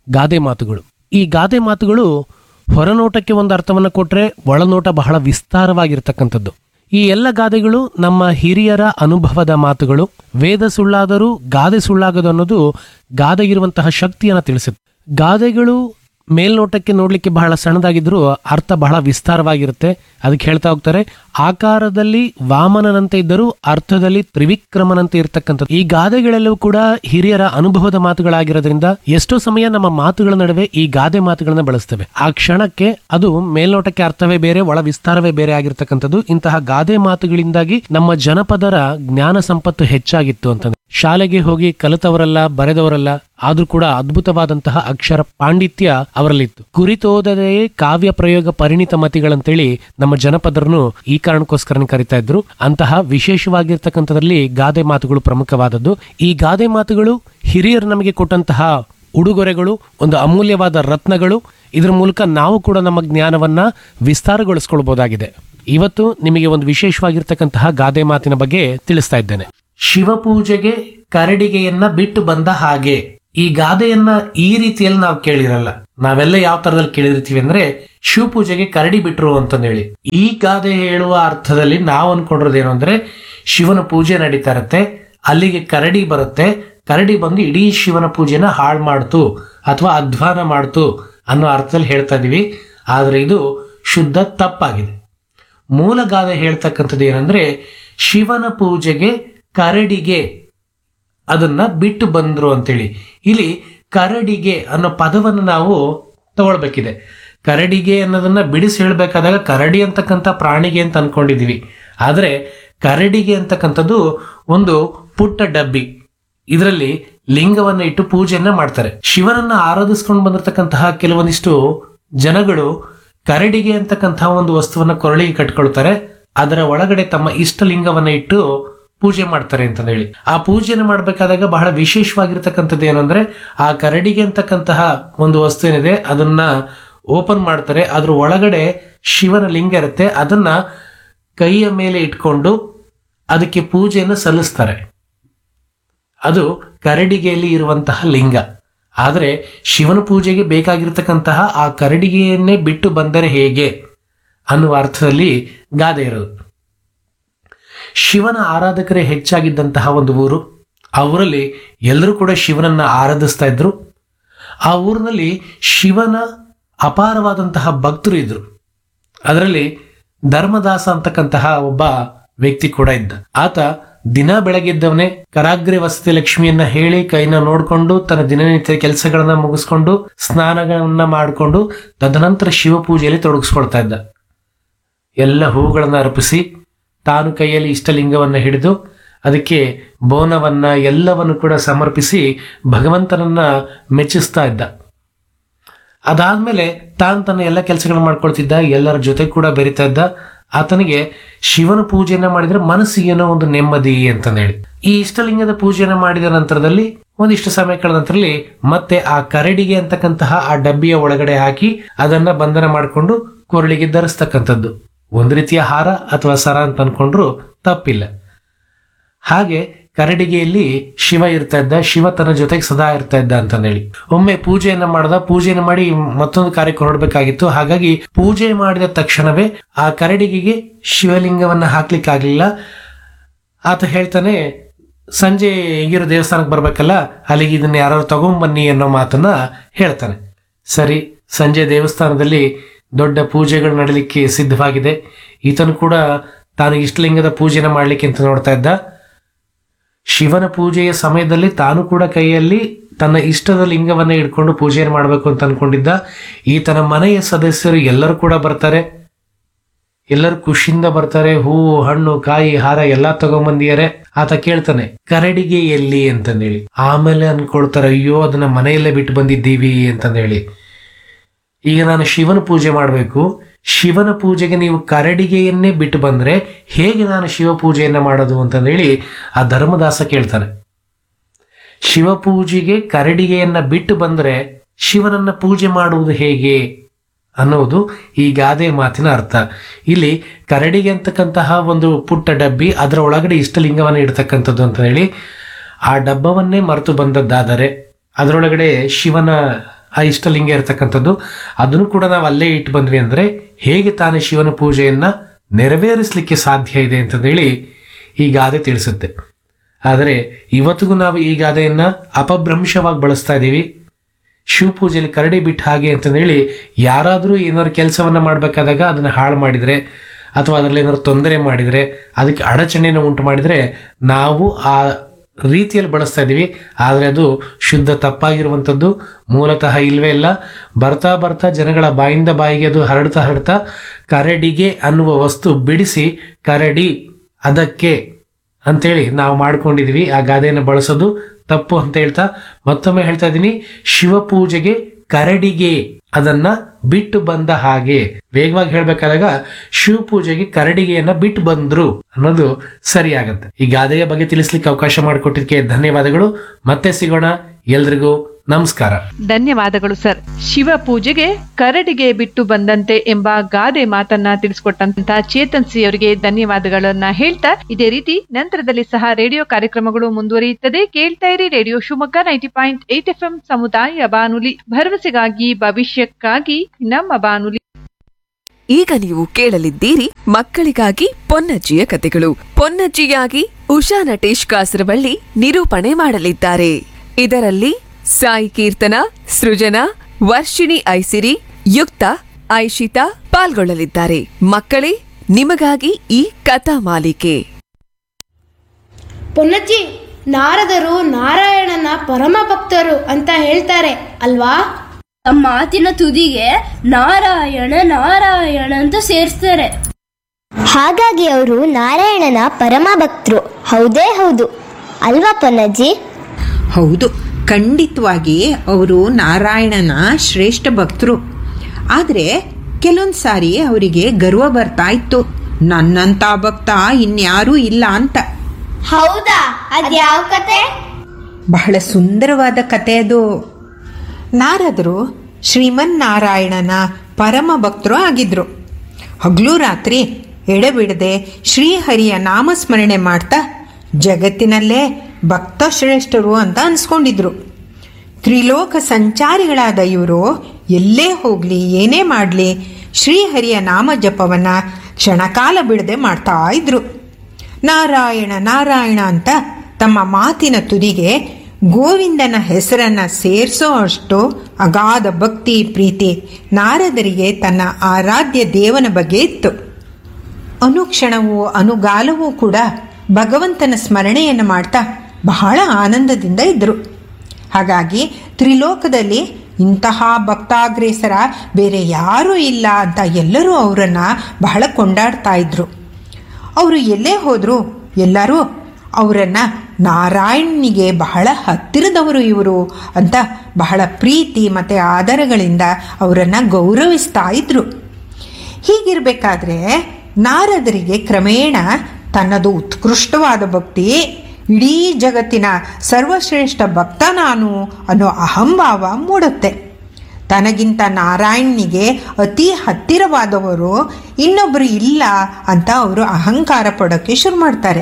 ಗಾದೆ ಮಾತುಗಳು ಈ ಗಾದೆ ಮಾತುಗಳು ಹೊರನೋಟಕ್ಕೆ ಒಂದು ಅರ್ಥವನ್ನು ಕೊಟ್ಟರೆ ಒಳನೋಟ ಬಹಳ ವಿಸ್ತಾರವಾಗಿರ್ತಕ್ಕಂಥದ್ದು ಈ ಎಲ್ಲ ಗಾದೆಗಳು ನಮ್ಮ ಹಿರಿಯರ ಅನುಭವದ ಮಾತುಗಳು ವೇದ ಸುಳ್ಳಾದರೂ ಗಾದೆ ಸುಳ್ಳಾಗದು ಅನ್ನೋದು ಗಾದೆಗಿರುವಂತಹ ಶಕ್ತಿಯನ್ನು ತಿಳಿಸುತ್ತೆ ಗಾದೆಗಳು ಮೇಲ್ನೋಟಕ್ಕೆ ನೋಡ್ಲಿಕ್ಕೆ ಬಹಳ ಸಣ್ಣದಾಗಿದ್ರೂ ಅರ್ಥ ಬಹಳ ವಿಸ್ತಾರವಾಗಿರುತ್ತೆ ಅದಕ್ಕೆ ಹೇಳ್ತಾ ಹೋಗ್ತಾರೆ ಆಕಾರದಲ್ಲಿ ವಾಮನನಂತೆ ಇದ್ದರೂ ಅರ್ಥದಲ್ಲಿ ತ್ರಿವಿಕ್ರಮನಂತೆ ಇರತಕ್ಕಂಥದ್ದು ಈ ಗಾದೆಗಳೆಲ್ಲವೂ ಕೂಡ ಹಿರಿಯರ ಅನುಭವದ ಮಾತುಗಳಾಗಿರೋದ್ರಿಂದ ಎಷ್ಟೋ ಸಮಯ ನಮ್ಮ ಮಾತುಗಳ ನಡುವೆ ಈ ಗಾದೆ ಮಾತುಗಳನ್ನ ಬಳಸ್ತೇವೆ ಆ ಕ್ಷಣಕ್ಕೆ ಅದು ಮೇಲ್ನೋಟಕ್ಕೆ ಅರ್ಥವೇ ಬೇರೆ ಒಳ ವಿಸ್ತಾರವೇ ಬೇರೆ ಆಗಿರ್ತಕ್ಕಂಥದ್ದು ಇಂತಹ ಗಾದೆ ಮಾತುಗಳಿಂದಾಗಿ ನಮ್ಮ ಜನಪದರ ಜ್ಞಾನ ಸಂಪತ್ತು ಹೆಚ್ಚಾಗಿತ್ತು ಅಂತಂದ್ರೆ ಶಾಲೆಗೆ ಹೋಗಿ ಕಲಿತವರಲ್ಲ ಬರೆದವರಲ್ಲ ಆದ್ರೂ ಕೂಡ ಅದ್ಭುತವಾದಂತಹ ಅಕ್ಷರ ಪಾಂಡಿತ್ಯ ಅವರಲ್ಲಿತ್ತು ಕುರಿತೋದದೇ ಕಾವ್ಯ ಪ್ರಯೋಗ ಪರಿಣಿತ ಮತಿಗಳಂತೇಳಿ ನಮ್ಮ ಜನಪದರನ್ನು ಈ ಕಾರಣಕ್ಕೋಸ್ಕರ ಕರಿತಾ ಇದ್ರು ಅಂತಹ ವಿಶೇಷವಾಗಿರ್ತಕ್ಕಂಥದ್ರಲ್ಲಿ ಗಾದೆ ಮಾತುಗಳು ಪ್ರಮುಖವಾದದ್ದು ಈ ಗಾದೆ ಮಾತುಗಳು ಹಿರಿಯರು ನಮಗೆ ಕೊಟ್ಟಂತಹ ಉಡುಗೊರೆಗಳು ಒಂದು ಅಮೂಲ್ಯವಾದ ರತ್ನಗಳು ಇದರ ಮೂಲಕ ನಾವು ಕೂಡ ನಮ್ಮ ಜ್ಞಾನವನ್ನ ವಿಸ್ತಾರಗೊಳಿಸ್ಕೊಳ್ಬಹುದಾಗಿದೆ ಇವತ್ತು ನಿಮಗೆ ಒಂದು ವಿಶೇಷವಾಗಿರ್ತಕ್ಕಂತಹ ಗಾದೆ ಮಾತಿನ ಬಗ್ಗೆ ತಿಳಿಸ್ತಾ ಇದ್ದೇನೆ ಶಿವಪೂಜೆಗೆ ಕರಡಿಗೆಯನ್ನ ಬಿಟ್ಟು ಬಂದ ಹಾಗೆ ಈ ಗಾದೆಯನ್ನ ಈ ರೀತಿಯಲ್ಲಿ ನಾವು ಕೇಳಿರಲ್ಲ ನಾವೆಲ್ಲ ಯಾವ ತರದಲ್ಲಿ ಕೇಳಿರ್ತೀವಿ ಅಂದ್ರೆ ಶಿವಪೂಜೆಗೆ ಕರಡಿ ಬಿಟ್ರು ಅಂತಂದೇಳಿ ಈ ಗಾದೆ ಹೇಳುವ ಅರ್ಥದಲ್ಲಿ ನಾವು ಅನ್ಕೊಂಡಿರೋದೇನು ಅಂದ್ರೆ ಶಿವನ ಪೂಜೆ ನಡೀತಾ ಇರತ್ತೆ ಅಲ್ಲಿಗೆ ಕರಡಿ ಬರುತ್ತೆ ಕರಡಿ ಬಂದು ಇಡೀ ಶಿವನ ಪೂಜೆನ ಹಾಳು ಮಾಡ್ತು ಅಥವಾ ಅಧ್ವಾನ ಮಾಡ್ತು ಅನ್ನೋ ಅರ್ಥದಲ್ಲಿ ಹೇಳ್ತಾ ಇದೀವಿ ಆದ್ರೆ ಇದು ಶುದ್ಧ ತಪ್ಪಾಗಿದೆ ಮೂಲ ಗಾದೆ ಹೇಳ್ತಕ್ಕಂಥದ್ದು ಏನಂದ್ರೆ ಶಿವನ ಪೂಜೆಗೆ ಕರಡಿಗೆ ಅದನ್ನ ಬಿಟ್ಟು ಬಂದ್ರು ಅಂತೇಳಿ ಇಲ್ಲಿ ಕರಡಿಗೆ ಅನ್ನೋ ಪದವನ್ನು ನಾವು ತಗೊಳ್ಬೇಕಿದೆ ಕರಡಿಗೆ ಅನ್ನೋದನ್ನ ಬಿಡಿಸಿ ಹೇಳ್ಬೇಕಾದಾಗ ಕರಡಿ ಅಂತಕ್ಕಂಥ ಪ್ರಾಣಿಗೆ ಅಂತ ಅನ್ಕೊಂಡಿದೀವಿ ಆದ್ರೆ ಕರಡಿಗೆ ಅಂತಕ್ಕಂಥದ್ದು ಒಂದು ಪುಟ್ಟ ಡಬ್ಬಿ ಇದರಲ್ಲಿ ಲಿಂಗವನ್ನ ಇಟ್ಟು ಪೂಜೆಯನ್ನ ಮಾಡ್ತಾರೆ ಶಿವನನ್ನ ಆರಾಧಿಸ್ಕೊಂಡು ಬಂದಿರತಕ್ಕಂತಹ ಕೆಲವೊಂದಿಷ್ಟು ಜನಗಳು ಕರಡಿಗೆ ಅಂತಕ್ಕಂತಹ ಒಂದು ವಸ್ತುವನ್ನ ಕೊರಳಿಗೆ ಕಟ್ಕೊಳ್ತಾರೆ ಅದರ ಒಳಗಡೆ ತಮ್ಮ ಇಷ್ಟ ಲಿಂಗವನ್ನ ಇಟ್ಟು ಪೂಜೆ ಮಾಡ್ತಾರೆ ಅಂತ ಹೇಳಿ ಆ ಪೂಜೆನ ಮಾಡ್ಬೇಕಾದಾಗ ಬಹಳ ವಿಶೇಷವಾಗಿರ್ತಕ್ಕಂಥದ್ದು ಏನಂದ್ರೆ ಆ ಕರಡಿಗೆ ಅಂತಕ್ಕಂತಹ ಒಂದು ವಸ್ತು ಏನಿದೆ ಅದನ್ನ ಓಪನ್ ಮಾಡ್ತಾರೆ ಅದ್ರ ಒಳಗಡೆ ಶಿವನ ಲಿಂಗ ಇರುತ್ತೆ ಅದನ್ನ ಕೈಯ ಮೇಲೆ ಇಟ್ಕೊಂಡು ಅದಕ್ಕೆ ಪೂಜೆಯನ್ನು ಸಲ್ಲಿಸ್ತಾರೆ ಅದು ಕರಡಿಗೆಯಲ್ಲಿ ಇರುವಂತಹ ಲಿಂಗ ಆದರೆ ಶಿವನ ಪೂಜೆಗೆ ಬೇಕಾಗಿರ್ತಕ್ಕಂತಹ ಆ ಕರಡಿಗೆಯನ್ನೇ ಬಿಟ್ಟು ಬಂದರೆ ಹೇಗೆ ಅನ್ನುವ ಅರ್ಥದಲ್ಲಿ ಗಾದೆ ಇರೋದು ಶಿವನ ಆರಾಧಕರೇ ಹೆಚ್ಚಾಗಿದ್ದಂತಹ ಒಂದು ಊರು ಆ ಊರಲ್ಲಿ ಎಲ್ಲರೂ ಕೂಡ ಶಿವನನ್ನ ಆರಾಧಿಸ್ತಾ ಇದ್ರು ಆ ಊರಿನಲ್ಲಿ ಶಿವನ ಅಪಾರವಾದಂತಹ ಭಕ್ತರು ಇದ್ರು ಅದರಲ್ಲಿ ಧರ್ಮದಾಸ ಅಂತಕ್ಕಂತಹ ಒಬ್ಬ ವ್ಯಕ್ತಿ ಕೂಡ ಇದ್ದ ಆತ ದಿನ ಬೆಳಗ್ಗೆದ್ದವನೇ ಕರಾಗ್ರೆ ವಸತಿ ಲಕ್ಷ್ಮಿಯನ್ನ ಹೇಳಿ ಕೈನ ನೋಡ್ಕೊಂಡು ತನ್ನ ದಿನನಿತ್ಯ ಕೆಲಸಗಳನ್ನ ಮುಗಿಸ್ಕೊಂಡು ಸ್ನಾನಗಳನ್ನ ಮಾಡಿಕೊಂಡು ತದನಂತರ ಶಿವ ಪೂಜೆಯಲ್ಲಿ ತೊಡಗಿಸ್ಕೊಳ್ತಾ ಇದ್ದ ಎಲ್ಲ ಹೂಗಳನ್ನ ಅರ್ಪಿಸಿ ತಾನು ಕೈಯಲ್ಲಿ ಇಷ್ಟಲಿಂಗವನ್ನ ಹಿಡಿದು ಅದಕ್ಕೆ ಬೋನವನ್ನ ಎಲ್ಲವನ್ನು ಕೂಡ ಸಮರ್ಪಿಸಿ ಭಗವಂತನನ್ನ ಮೆಚ್ಚಿಸ್ತಾ ಇದ್ದ ಅದಾದ್ಮೇಲೆ ತಾನು ತನ್ನ ಎಲ್ಲ ಕೆಲಸಗಳನ್ನ ಮಾಡ್ಕೊಳ್ತಿದ್ದ ಎಲ್ಲರ ಜೊತೆ ಕೂಡ ಬೆರಿತಾ ಇದ್ದ ಆತನಿಗೆ ಶಿವನ ಪೂಜೆಯನ್ನ ಮಾಡಿದ್ರೆ ಮನಸ್ಸಿಗೆ ಏನೋ ಒಂದು ನೆಮ್ಮದಿ ಅಂತ ಹೇಳಿ ಈ ಇಷ್ಟಲಿಂಗದ ಪೂಜೆಯನ್ನ ಮಾಡಿದ ನಂತರದಲ್ಲಿ ಒಂದಿಷ್ಟು ಸಮಯ ಕಳೆದ ನಂತರದಲ್ಲಿ ಮತ್ತೆ ಆ ಕರಡಿಗೆ ಅಂತಕ್ಕಂತಹ ಆ ಡಬ್ಬಿಯ ಒಳಗಡೆ ಹಾಕಿ ಅದನ್ನ ಬಂಧನ ಮಾಡಿಕೊಂಡು ಕೊರಳಿಗೆ ಧರಿಸ್ತಕ್ಕಂಥದ್ದು ಒಂದು ರೀತಿಯ ಹಾರ ಅಥವಾ ಸರ ಅಂತ ಅನ್ಕೊಂಡ್ರು ತಪ್ಪಿಲ್ಲ ಹಾಗೆ ಕರಡಿಗೆಯಲ್ಲಿ ಶಿವ ಇರ್ತಾ ಇದ್ದ ಶಿವ ತನ್ನ ಜೊತೆಗೆ ಸದಾ ಇರ್ತಾ ಇದ್ದ ಅಂತ ಹೇಳಿ ಒಮ್ಮೆ ಪೂಜೆಯನ್ನ ಮಾಡ್ದ ಪೂಜೆಯನ್ನ ಮಾಡಿ ಮತ್ತೊಂದು ಕಾರ್ಯಕ್ಕೆ ಹೊರಡ್ಬೇಕಾಗಿತ್ತು ಹಾಗಾಗಿ ಪೂಜೆ ಮಾಡಿದ ತಕ್ಷಣವೇ ಆ ಕರಡಿಗೆಗೆ ಶಿವಲಿಂಗವನ್ನ ಹಾಕ್ಲಿಕ್ಕಾಗ್ಲಿಲ್ಲ ಆತ ಹೇಳ್ತಾನೆ ಸಂಜೆ ಈಗಿರೋ ದೇವಸ್ಥಾನಕ್ಕೆ ಬರ್ಬೇಕಲ್ಲ ಅಲ್ಲಿಗೆ ಇದನ್ನ ಯಾರು ತಗೊಂಬನ್ನಿ ಅನ್ನೋ ಮಾತನ್ನ ಹೇಳ್ತಾನೆ ಸರಿ ಸಂಜೆ ದೇವಸ್ಥಾನದಲ್ಲಿ ದೊಡ್ಡ ಪೂಜೆಗಳು ನಡಲಿಕ್ಕೆ ಸಿದ್ಧವಾಗಿದೆ ಈತನು ಕೂಡ ತಾನು ಇಷ್ಟಲಿಂಗದ ಪೂಜೆನ ಮಾಡ್ಲಿಕ್ಕೆ ಅಂತ ನೋಡ್ತಾ ಇದ್ದ ಶಿವನ ಪೂಜೆಯ ಸಮಯದಲ್ಲಿ ತಾನು ಕೂಡ ಕೈಯಲ್ಲಿ ತನ್ನ ಇಷ್ಟದ ಲಿಂಗವನ್ನ ಇಟ್ಕೊಂಡು ಪೂಜೆಯನ್ನು ಮಾಡಬೇಕು ಅಂತ ಅನ್ಕೊಂಡಿದ್ದ ಈತನ ಮನೆಯ ಸದಸ್ಯರು ಎಲ್ಲರೂ ಕೂಡ ಬರ್ತಾರೆ ಎಲ್ಲರೂ ಖುಷಿಯಿಂದ ಬರ್ತಾರೆ ಹೂವು ಹಣ್ಣು ಕಾಯಿ ಹಾರ ಎಲ್ಲಾ ತಗೊಂಬಂದಿದ್ದಾರೆ ಆತ ಕೇಳ್ತಾನೆ ಕರಡಿಗೆ ಎಲ್ಲಿ ಅಂತಂದೇಳಿ ಆಮೇಲೆ ಅನ್ಕೊಳ್ತಾರೆ ಅಯ್ಯೋ ಅದನ್ನ ಮನೆಯಲ್ಲೇ ಬಿಟ್ಟು ಬಂದಿದ್ದೀವಿ ಅಂತಂದೇಳಿ ಈಗ ನಾನು ಶಿವನ ಪೂಜೆ ಮಾಡಬೇಕು ಶಿವನ ಪೂಜೆಗೆ ನೀವು ಕರಡಿಗೆಯನ್ನೇ ಬಿಟ್ಟು ಬಂದ್ರೆ ಹೇಗೆ ನಾನು ಶಿವ ಪೂಜೆಯನ್ನ ಮಾಡೋದು ಅಂತಂದೇಳಿ ಆ ಧರ್ಮದಾಸ ಕೇಳ್ತಾನೆ ಶಿವ ಪೂಜೆಗೆ ಕರಡಿಗೆಯನ್ನ ಬಿಟ್ಟು ಬಂದ್ರೆ ಶಿವನನ್ನ ಪೂಜೆ ಮಾಡುವುದು ಹೇಗೆ ಅನ್ನೋದು ಈ ಗಾದೆ ಮಾತಿನ ಅರ್ಥ ಇಲ್ಲಿ ಕರಡಿಗೆ ಅಂತಕ್ಕಂತಹ ಒಂದು ಪುಟ್ಟ ಡಬ್ಬಿ ಅದರ ಒಳಗಡೆ ಇಷ್ಟಲಿಂಗವನ್ನು ಇಡ್ತಕ್ಕಂಥದ್ದು ಅಂತ ಹೇಳಿ ಆ ಡಬ್ಬವನ್ನೇ ಮರೆತು ಬಂದದ್ದಾದರೆ ಅದರೊಳಗಡೆ ಶಿವನ ಆ ಇಷ್ಟಲಿಂಗ ಇರತಕ್ಕಂಥದ್ದು ಅದನ್ನು ಕೂಡ ನಾವು ಅಲ್ಲೇ ಇಟ್ಟು ಬಂದ್ವಿ ಅಂದ್ರೆ ಹೇಗೆ ತಾನೇ ಶಿವನ ಪೂಜೆಯನ್ನ ನೆರವೇರಿಸಲಿಕ್ಕೆ ಸಾಧ್ಯ ಇದೆ ಅಂತಂದೇಳಿ ಈ ಗಾದೆ ತಿಳಿಸುತ್ತೆ ಆದರೆ ಇವತ್ತಿಗೂ ನಾವು ಈ ಗಾದೆಯನ್ನ ಅಪಭ್ರಂಶವಾಗಿ ಬಳಸ್ತಾ ಇದ್ದೀವಿ ಶಿವ ಪೂಜೆಯಲ್ಲಿ ಕರಡಿ ಬಿಟ್ಟು ಹಾಗೆ ಅಂತಂದೇಳಿ ಯಾರಾದರೂ ಏನಾದ್ರು ಕೆಲಸವನ್ನ ಮಾಡಬೇಕಾದಾಗ ಅದನ್ನ ಹಾಳು ಮಾಡಿದರೆ ಅಥವಾ ಅದರಲ್ಲಿ ಏನಾದ್ರು ತೊಂದರೆ ಮಾಡಿದರೆ ಅದಕ್ಕೆ ಅಡಚಣೆಯನ್ನು ಉಂಟು ಮಾಡಿದರೆ ನಾವು ಆ ರೀತಿಯಲ್ಲಿ ಬಳಸ್ತಾ ಇದ್ದೀವಿ ಆದರೆ ಅದು ಶುದ್ಧ ತಪ್ಪಾಗಿರುವಂಥದ್ದು ಮೂಲತಃ ಇಲ್ವೇ ಇಲ್ಲ ಬರ್ತಾ ಬರ್ತಾ ಜನಗಳ ಬಾಯಿಂದ ಬಾಯಿಗೆ ಅದು ಹರಡ್ತಾ ಹರಡ್ತಾ ಕರಡಿಗೆ ಅನ್ನುವ ವಸ್ತು ಬಿಡಿಸಿ ಕರಡಿ ಅದಕ್ಕೆ ಅಂತೇಳಿ ನಾವು ಮಾಡ್ಕೊಂಡಿದೀವಿ ಆ ಗಾದೆಯನ್ನು ಬಳಸೋದು ತಪ್ಪು ಅಂತ ಹೇಳ್ತಾ ಮತ್ತೊಮ್ಮೆ ಹೇಳ್ತಾ ಇದ್ದೀನಿ ಶಿವ ಪೂಜೆಗೆ ಕರಡಿಗೆ ಅದನ್ನ ಬಿಟ್ಟು ಬಂದ ಹಾಗೆ ವೇಗವಾಗಿ ಹೇಳ್ಬೇಕಾದಾಗ ಶಿವ ಪೂಜೆಗೆ ಕರಡಿಗೆಯನ್ನ ಬಿಟ್ಟು ಬಂದ್ರು ಅನ್ನೋದು ಸರಿಯಾಗತ್ತೆ ಈ ಗಾದೆಯ ಬಗ್ಗೆ ತಿಳಿಸ್ಲಿಕ್ಕೆ ಅವಕಾಶ ಮಾಡಿಕೊಟ್ಟಿದ್ದಕ್ಕೆ ಧನ್ಯವಾದಗಳು ಮತ್ತೆ ಸಿಗೋಣ ಎಲ್ರಿಗೂ ನಮಸ್ಕಾರ ಧನ್ಯವಾದಗಳು ಸರ್ ಶಿವ ಪೂಜೆಗೆ ಕರಡಿಗೆ ಬಿಟ್ಟು ಬಂದಂತೆ ಎಂಬ ಗಾದೆ ಮಾತನ್ನ ತಿಳಿಸ್ಕೊಟ್ಟಂತ ಚೇತನ್ ಸಿ ಅವರಿಗೆ ಧನ್ಯವಾದಗಳನ್ನ ಹೇಳ್ತಾ ಇದೇ ರೀತಿ ನಂತರದಲ್ಲಿ ಸಹ ರೇಡಿಯೋ ಕಾರ್ಯಕ್ರಮಗಳು ಮುಂದುವರಿಯುತ್ತದೆ ಕೇಳ್ತಾ ಇರಿ radio Shivamogga ninety point eight F M ಸಮುದಾಯ ಬಾನುಲಿ ಭರವಸೆಗಾಗಿ ಭವಿಷ್ಯಕ್ಕಾಗಿ ನಮ್ಮ ಬಾನುಲಿ ಈಗ ನೀವು ಕೇಳಲಿದ್ದೀರಿ ಮಕ್ಕಳಿಗಾಗಿ ಪೊನ್ನಜ್ಜಿಯ ಕತೆಗಳು ಪೊನ್ನಜ್ಜಿಯಾಗಿ ಉಷಾ ನಟೇಶ್ ಕಾಸರವಳ್ಳಿ ನಿರೂಪಣೆ ಮಾಡಲಿದ್ದಾರೆ ಇದರಲ್ಲಿ ಸಾಯಿ ಕೀರ್ತನ ಸೃಜನಾ ವರ್ಷಿಣಿ ಐಸಿರಿ ಯುಕ್ತ ಐಶಿತಾ ಪಾಲ್ಗೊಳ್ಳಲಿದ್ದಾರೆ ಮಕ್ಕಳೇ ನಿಮಗಾಗಿ ಈ ಕಥಾ ಮಾಲಿಕೆ ಪೊನ್ನಜ್ಜಿ ನಾರದರು ನಾರಾಯಣನ ಪರಮ ಭಕ್ತರು ಅಂತ ಹೇಳ್ತಾರೆ ಅಲ್ವಾ ತಮ್ಮ ಮಾತಿನ ತುದಿಗೆ ನಾರಾಯಣ ನಾರಾಯಣ ಅಂತ ಸೇರಿಸ್ತಾರೆ ಹಾಗಾಗಿ ಅವರು ನಾರಾಯಣನ ಪರಮ ಭಕ್ತರು ಹೌದೇ ಹೌದು ಅಲ್ವಾ ಪೊನ್ನಜ್ಜಿ ಹೌದು ಖಂಡಿತವಾಗಿ ಅವರು ನಾರಾಯಣನ ಶ್ರೇಷ್ಠ ಭಕ್ತರು ಆದರೆ ಕೆಲವೊಂದು ಸಾರಿ ಅವರಿಗೆ ಗರ್ವ ಬರ್ತಾ ಇತ್ತು ನನ್ನಂಥ ಭಕ್ತ ಇನ್ಯಾರೂ ಇಲ್ಲ ಅಂತ ಹೌದಾ ಅದ್ಯಾವ ಕತೆ ಬಹಳ ಸುಂದರವಾದ ಕತೆ ಅದು ನಾರದರು ಶ್ರೀಮನ್ನಾರಾಯಣನ ಪರಮ ಭಕ್ತರು ಆಗಿದ್ರು ಹಗಲು ರಾತ್ರಿ ಎಡೆಬಿಡದೆ ಶ್ರೀಹರಿಯ ನಾಮಸ್ಮರಣೆ ಮಾಡ್ತಾ ಜಗತ್ತಿನಲ್ಲೇ ಭಕ್ತ ಶ್ರೇಷ್ಠರು ಅಂತ ಅನ್ಸ್ಕೊಂಡಿದ್ರು ತ್ರಿಲೋಕ ಸಂಚಾರಿಗಳಾದ ಇವರು ಎಲ್ಲೇ ಹೋಗಲಿ ಏನೇ ಮಾಡಲಿ ಶ್ರೀಹರಿಯ ನಾಮ ಜಪವನ್ನು ಕ್ಷಣಕಾಲ ಬಿಡದೆ ಮಾಡ್ತಾ ಇದ್ರು ನಾರಾಯಣ ನಾರಾಯಣ ಅಂತ ತಮ್ಮ ಮಾತಿನ ತುದಿಗೆ ಗೋವಿಂದನ ಹೆಸರನ್ನ ಸೇರಿಸೋ ಅಷ್ಟು ಅಗಾಧ ಭಕ್ತಿ ಪ್ರೀತಿ ನಾರದರಿಗೆ ತನ್ನ ಆರಾಧ್ಯ ದೇವನ ಬಗ್ಗೆ ಇತ್ತು ಅನುಕ್ಷಣವೂ ಅನುಗಾಲವೂ ಕೂಡ ಭಗವಂತನ ಸ್ಮರಣೆಯನ್ನು ಮಾಡ್ತಾ ಬಹಳ ಆನಂದದಿಂದ ಇದ್ದರು ಹಾಗಾಗಿ ತ್ರಿಲೋಕದಲ್ಲಿ ಇಂತಹ ಭಕ್ತಾಗ್ರೇಸರ ಬೇರೆ ಯಾರೂ ಇಲ್ಲ ಅಂತ ಎಲ್ಲರೂ ಅವರನ್ನು ಬಹಳ ಕೊಂಡಾಡ್ತಾ ಇದ್ರು ಅವರು ಎಲ್ಲೇ ಹೋದರೂ ಎಲ್ಲರೂ ಅವರನ್ನು ನಾರಾಯಣನಿಗೆ ಬಹಳ ಹತ್ತಿರದವರು ಇವರು ಅಂತ ಬಹಳ ಪ್ರೀತಿ ಮತ್ತು ಆದರಗಳಿಂದ ಅವರನ್ನು ಗೌರವಿಸ್ತಾ ಇದ್ರು ಹೀಗಿರಬೇಕಾದ್ರೆ ನಾರದರಿಗೆ ಕ್ರಮೇಣ ತನ್ನದು ಉತ್ಕೃಷ್ಟವಾದ ಭಕ್ತಿ ಇಡೀ ಜಗತ್ತಿನ ಸರ್ವಶ್ರೇಷ್ಠ ಭಕ್ತ ನಾನು ಅನ್ನೋ ಅಹಂಭಾವ ಮೂಡುತ್ತೆ ತನಗಿಂತ ನಾರಾಯಣನಿಗೆ ಅತಿ ಹತ್ತಿರವಾದವರು ಇನ್ನೊಬ್ಬರು ಇಲ್ಲ ಅಂತ ಅವರು ಅಹಂಕಾರ ಪಡೋಕ್ಕೆ ಶುರು ಮಾಡ್ತಾರೆ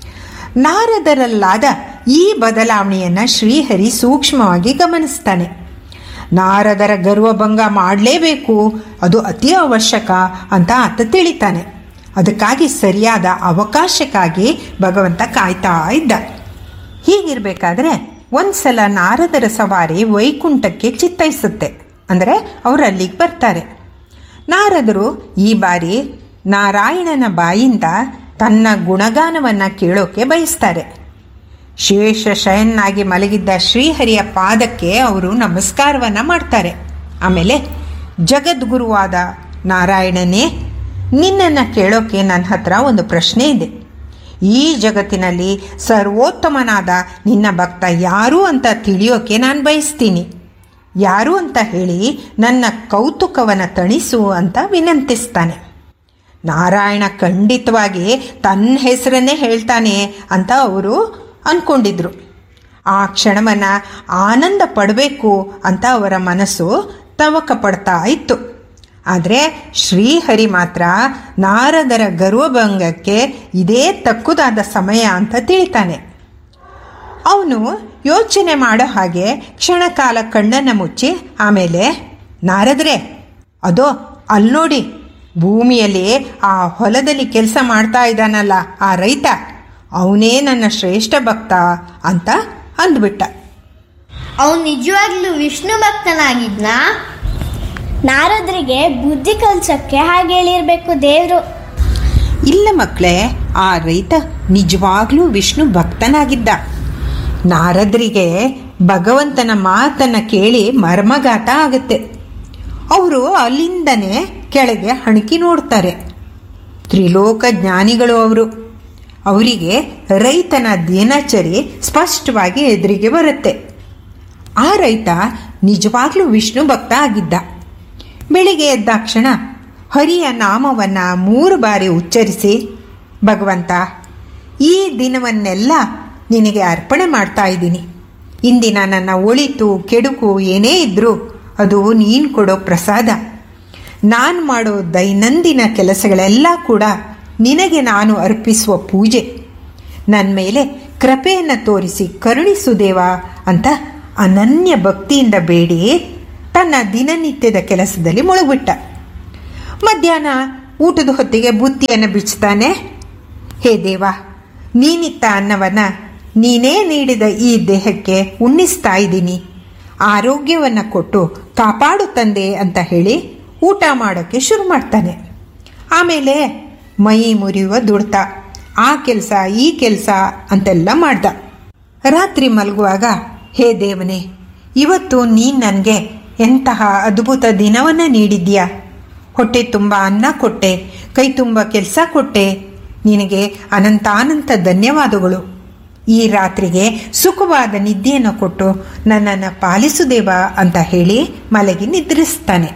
ನಾರದರಲ್ಲಾದ ಈ ಬದಲಾವಣೆಯನ್ನು ಶ್ರೀಹರಿ ಸೂಕ್ಷ್ಮವಾಗಿ ಗಮನಿಸ್ತಾನೆ ನಾರದರ ಗರ್ವಭಂಗ ಮಾಡಲೇಬೇಕು ಅದು ಅತಿ ಅವಶ್ಯಕ ಅಂತ ಆತ ತಿಳಿತಾನೆ ಅದಕ್ಕಾಗಿ ಸರಿಯಾದ ಅವಕಾಶಕ್ಕಾಗಿ ಭಗವಂತ ಕಾಯ್ತಾ ಇದ್ದ ಹೀಗಿರಬೇಕಾದ್ರೆ ಒಂದ್ಸಲ ನಾರದರ ಸವಾರಿ ವೈಕುಂಠಕ್ಕೆ ಚಿತ್ತೈಸುತ್ತೆ ಅಂದರೆ ಅವರು ಅಲ್ಲಿಗೆ ಬರ್ತಾರೆ ನಾರದರು ಈ ಬಾರಿ ನಾರಾಯಣನ ಬಾಯಿಂದ ತನ್ನ ಗುಣಗಾನವನ್ನು ಕೇಳೋಕೆ ಬಯಸ್ತಾರೆ ಶೇಷ ಶಯನ್ನಾಗಿ ಮಲಗಿದ್ದ ಶ್ರೀಹರಿಯ ಪಾದಕ್ಕೆ ಅವರು ನಮಸ್ಕಾರವನ್ನು ಮಾಡ್ತಾರೆ ಆಮೇಲೆ ಜಗದ್ಗುರುವಾದ ನಾರಾಯಣನೇ ನಿನ್ನನ್ನು ಕೇಳೋಕೆ ನನ್ನ ಹತ್ರ ಒಂದು ಪ್ರಶ್ನೆ ಇದೆ ಈ ಜಗತ್ತಿನಲ್ಲಿ ಸರ್ವೋತ್ತಮನಾದ ನಿನ್ನ ಭಕ್ತ ಯಾರು ಅಂತ ತಿಳಿಯೋಕೆ ನಾನು ಬಯಸ್ತೀನಿ ಯಾರು ಅಂತ ಹೇಳಿ ನನ್ನ ಕೌತುಕವನ್ನು ತಣಿಸು ಅಂತ ವಿನಂತಿಸ್ತಾನೆ ನಾರಾಯಣ ಖಂಡಿತವಾಗಿ ತನ್ನ ಹೆಸರನ್ನೇ ಹೇಳ್ತಾನೆ ಅಂತ ಅವರು ಅಂದ್ಕೊಂಡಿದ್ರು ಆ ಕ್ಷಣವನ್ನು ಆನಂದ ಪಡಬೇಕು ಅಂತ ಅವರ ಮನಸ್ಸು ತವಕ ಪಡ್ತಾ ಇತ್ತು ಆದರೆ ಶ್ರೀಹರಿ ಮಾತ್ರ ನಾರದರ ಗರ್ವಭಂಗಕ್ಕೆ ಇದೇ ತಕ್ಕುದಾದ ಸಮಯ ಅಂತ ತಿಳಿತಾನೆ ಅವನು ಯೋಚನೆ ಮಾಡೋ ಹಾಗೆ ಕ್ಷಣಕಾಲ ಕಣ್ಣನ್ನು ಮುಚ್ಚಿ ಆಮೇಲೆ ನಾರದ್ರೆ ಅದೋ ಅಲ್ಲಿ ನೋಡಿ ಭೂಮಿಯಲ್ಲಿ ಆ ಹೊಲದಲ್ಲಿ ಕೆಲಸ ಮಾಡ್ತಾ ಇದ್ದಾನಲ್ಲ ಆ ರೈತ ಅವನೇ ನನ್ನ ಶ್ರೇಷ್ಠ ಭಕ್ತ ಅಂತ ಅಂದ್ಬಿಟ್ಟ ಅವನು ನಿಜವಾಗ್ಲೂ ವಿಷ್ಣು ಭಕ್ತನಾಗಿದ್ನಾ ನಾರದ್ರಿಗೆ ಬುದ್ಧಿ ಕಲ್ಸಕ್ಕೆ ಹಾಗೆ ಹೇಳಿರ್ಬೇಕು ದೇವ್ರು ಇಲ್ಲ ಮಕ್ಕಳೇ ಆ ರೈತ ನಿಜವಾಗ್ಲೂ ವಿಷ್ಣು ಭಕ್ತನಾಗಿದ್ದ ನಾರದರಿಗೆ ಭಗವಂತನ ಮಾತನ್ನ ಕೇಳಿ ಮರ್ಮಘಾತ ಆಗುತ್ತೆ ಅವರು ಅಲ್ಲಿಂದನೇ ಕೆಳಗೆ ಹಣಕಿ ನೋಡ್ತಾರೆ ತ್ರಿಲೋಕ ಜ್ಞಾನಿಗಳು ಅವರು ಅವರಿಗೆ ರೈತನ ದಿನಚರಿ ಸ್ಪಷ್ಟವಾಗಿ ಎದುರಿಗೆ ಬರುತ್ತೆ ಆ ರೈತ ನಿಜವಾಗ್ಲೂ ವಿಷ್ಣು ಭಕ್ತ ಆಗಿದ್ದ ಬೆಳಿಗ್ಗೆ ಎದ್ದಾಕ್ಷಣ ಹರಿಯ ನಾಮವನ್ನು ಮೂರು ಬಾರಿ ಉಚ್ಚರಿಸಿ ಭಗವಂತ ಈ ದಿನವನ್ನೆಲ್ಲ ನಿನಗೆ ಅರ್ಪಣೆ ಮಾಡ್ತಾ ಇದ್ದೀನಿ ಇಂದಿನ ನನ್ನ ಒಳಿತು ಕೆಡುಕು ಏನೇ ಇದ್ದರೂ ಅದು ನೀನು ಕೊಡೋ ಪ್ರಸಾದ ನಾನು ಮಾಡೋ ದೈನಂದಿನ ಕೆಲಸಗಳೆಲ್ಲ ಕೂಡ ನಿನಗೆ ನಾನು ಅರ್ಪಿಸುವ ಪೂಜೆ ನನ್ನ ಮೇಲೆ ಕೃಪೆಯನ್ನು ತೋರಿಸಿ ಕರುಣಿಸು ದೇವ ಅಂತ ಅನನ್ಯ ಭಕ್ತಿಯಿಂದ ಬೇಡಿ ತನ್ನ ದಿನನಿತ್ಯದ ಕೆಲಸದಲ್ಲಿ ಮುಳುಗ್ಬಿಟ್ಟ ಮಧ್ಯಾಹ್ನ ಊಟದ ಹೊತ್ತಿಗೆ ಬುತ್ತಿಯನ್ನು ಬಿಚ್ಚುತ್ತಾನೆ ಹೇ ದೇವ ನೀನಿತ್ತ ಅನ್ನವನ್ನು ನೀನೇ ನೀಡಿದ ಈ ದೇಹಕ್ಕೆ ಉಣ್ಣಿಸ್ತಾ ಇದ್ದೀನಿ ಆರೋಗ್ಯವನ್ನು ಕೊಟ್ಟು ಕಾಪಾಡು ತಂದೆ ಅಂತ ಹೇಳಿ ಊಟ ಮಾಡೋಕ್ಕೆ ಶುರು ಮಾಡ್ತಾನೆ ಆಮೇಲೆ ಮೈ ಮುರಿಯುವ ದುಡ್ತ ಆ ಕೆಲಸ ಈ ಕೆಲಸ ಅಂತೆಲ್ಲ ಮಾಡ್ದ ರಾತ್ರಿ ಮಲಗುವಾಗ ಹೇ ದೇವನೇ ಇವತ್ತು ನೀನು ನನಗೆ ಎಂತಹ ಅದ್ಭುತ ದಿನವನ್ನು ನೀಡಿದ್ಯಾ ಹೊಟ್ಟೆ ತುಂಬ ಅನ್ನ ಕೊಟ್ಟೆ ಕೈ ತುಂಬ ಕೆಲಸ ಕೊಟ್ಟೆ ನಿನಗೆ ಅನಂತಾನಂತ ಧನ್ಯವಾದಗಳು ಈ ರಾತ್ರಿಗೆ ಸುಖವಾದ ನಿದ್ದೆಯನ್ನು ಕೊಟ್ಟು ನನ್ನನ್ನು ಪಾಲಿಸು ದೇವ ಅಂತ ಹೇಳಿ ಮಲಗಿ ನಿದ್ರಿಸ್ತಾನೆ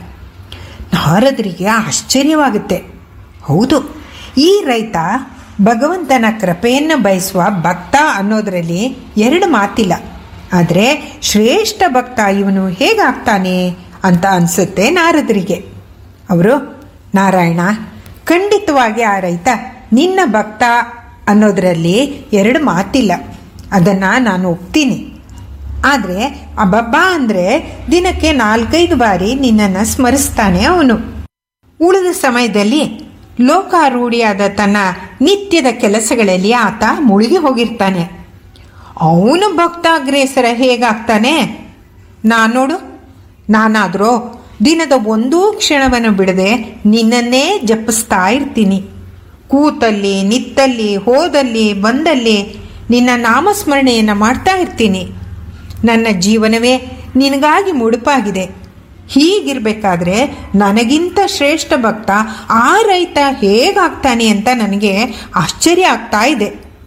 ನಾರದರಿಗೆ ಆಶ್ಚರ್ಯವಾಗುತ್ತೆ ಹೌದು ಈ ರೈತ ಭಗವಂತನ ಕೃಪೆಯನ್ನು ಬಯಸುವ ಭಕ್ತ ಅನ್ನೋದರಲ್ಲಿ ಎರಡು ಮಾತಿಲ್ಲ ಆದರೆ ಶ್ರೇಷ್ಠ ಭಕ್ತ ಇವನು ಹೇಗಾಗ್ತಾನೆ ಅಂತ ಅನಿಸುತ್ತೆ ನಾರದರಿಗೆ ಅವರು ನಾರಾಯಣ ಖಂಡಿತವಾಗಿ ಆ ರೈತ ನಿನ್ನ ಭಕ್ತ ಅನ್ನೋದರಲ್ಲಿ ಎರಡು ಮಾತಿಲ್ಲ ಅದನ್ನು ನಾನು ಒಪ್ತೀನಿ ಆದರೆ ಅಬ್ಬಬ್ಬ ಅಂದರೆ ದಿನಕ್ಕೆ ನಾಲ್ಕೈದು ಬಾರಿ ನಿನ್ನನ್ನು ಸ್ಮರಿಸ್ತಾನೆ ಅವನು ಉಳಿದ ಸಮಯದಲ್ಲಿ ಲೋಕಾರೂಢಿಯಾದ ತನ್ನ ನಿತ್ಯದ ಕೆಲಸಗಳಲ್ಲಿ ಆತ ಮುಳುಗಿ ಹೋಗಿರ್ತಾನೆ ಅವನು ಭಕ್ತಾಗ್ರೇಸರ ಹೇಗಾಗ್ತಾನೆ ನಾನು ನೋಡು ನಾನಾದರೂ ದಿನದ ಒಂದೂ ಕ್ಷಣವನ್ನು ಬಿಡದೆ ನಿನ್ನನ್ನೇ ಜಪಿಸ್ತಾ ಇರ್ತೀನಿ ಕೂತಲ್ಲಿ ನಿತ್ತಲ್ಲಿ ಹೋದಲ್ಲಿ ಬಂದಲ್ಲಿ ನಿನ್ನ ನಾಮಸ್ಮರಣೆಯನ್ನು ಮಾಡ್ತಾ ಇರ್ತೀನಿ ನನ್ನ ಜೀವನವೇ ನಿನಗಾಗಿ ಮುಡುಪಾಗಿದೆ ಹೀಗಿರಬೇಕಾದ್ರೆ ನನಗಿಂತ ಶ್ರೇಷ್ಠ ಭಕ್ತ ಆ ರೈತ ಹೇಗಾಗ್ತಾನೆ ಅಂತ ನನಗೆ ಆಶ್ಚರ್ಯ ಆಗ್ತಾ ಇದೆ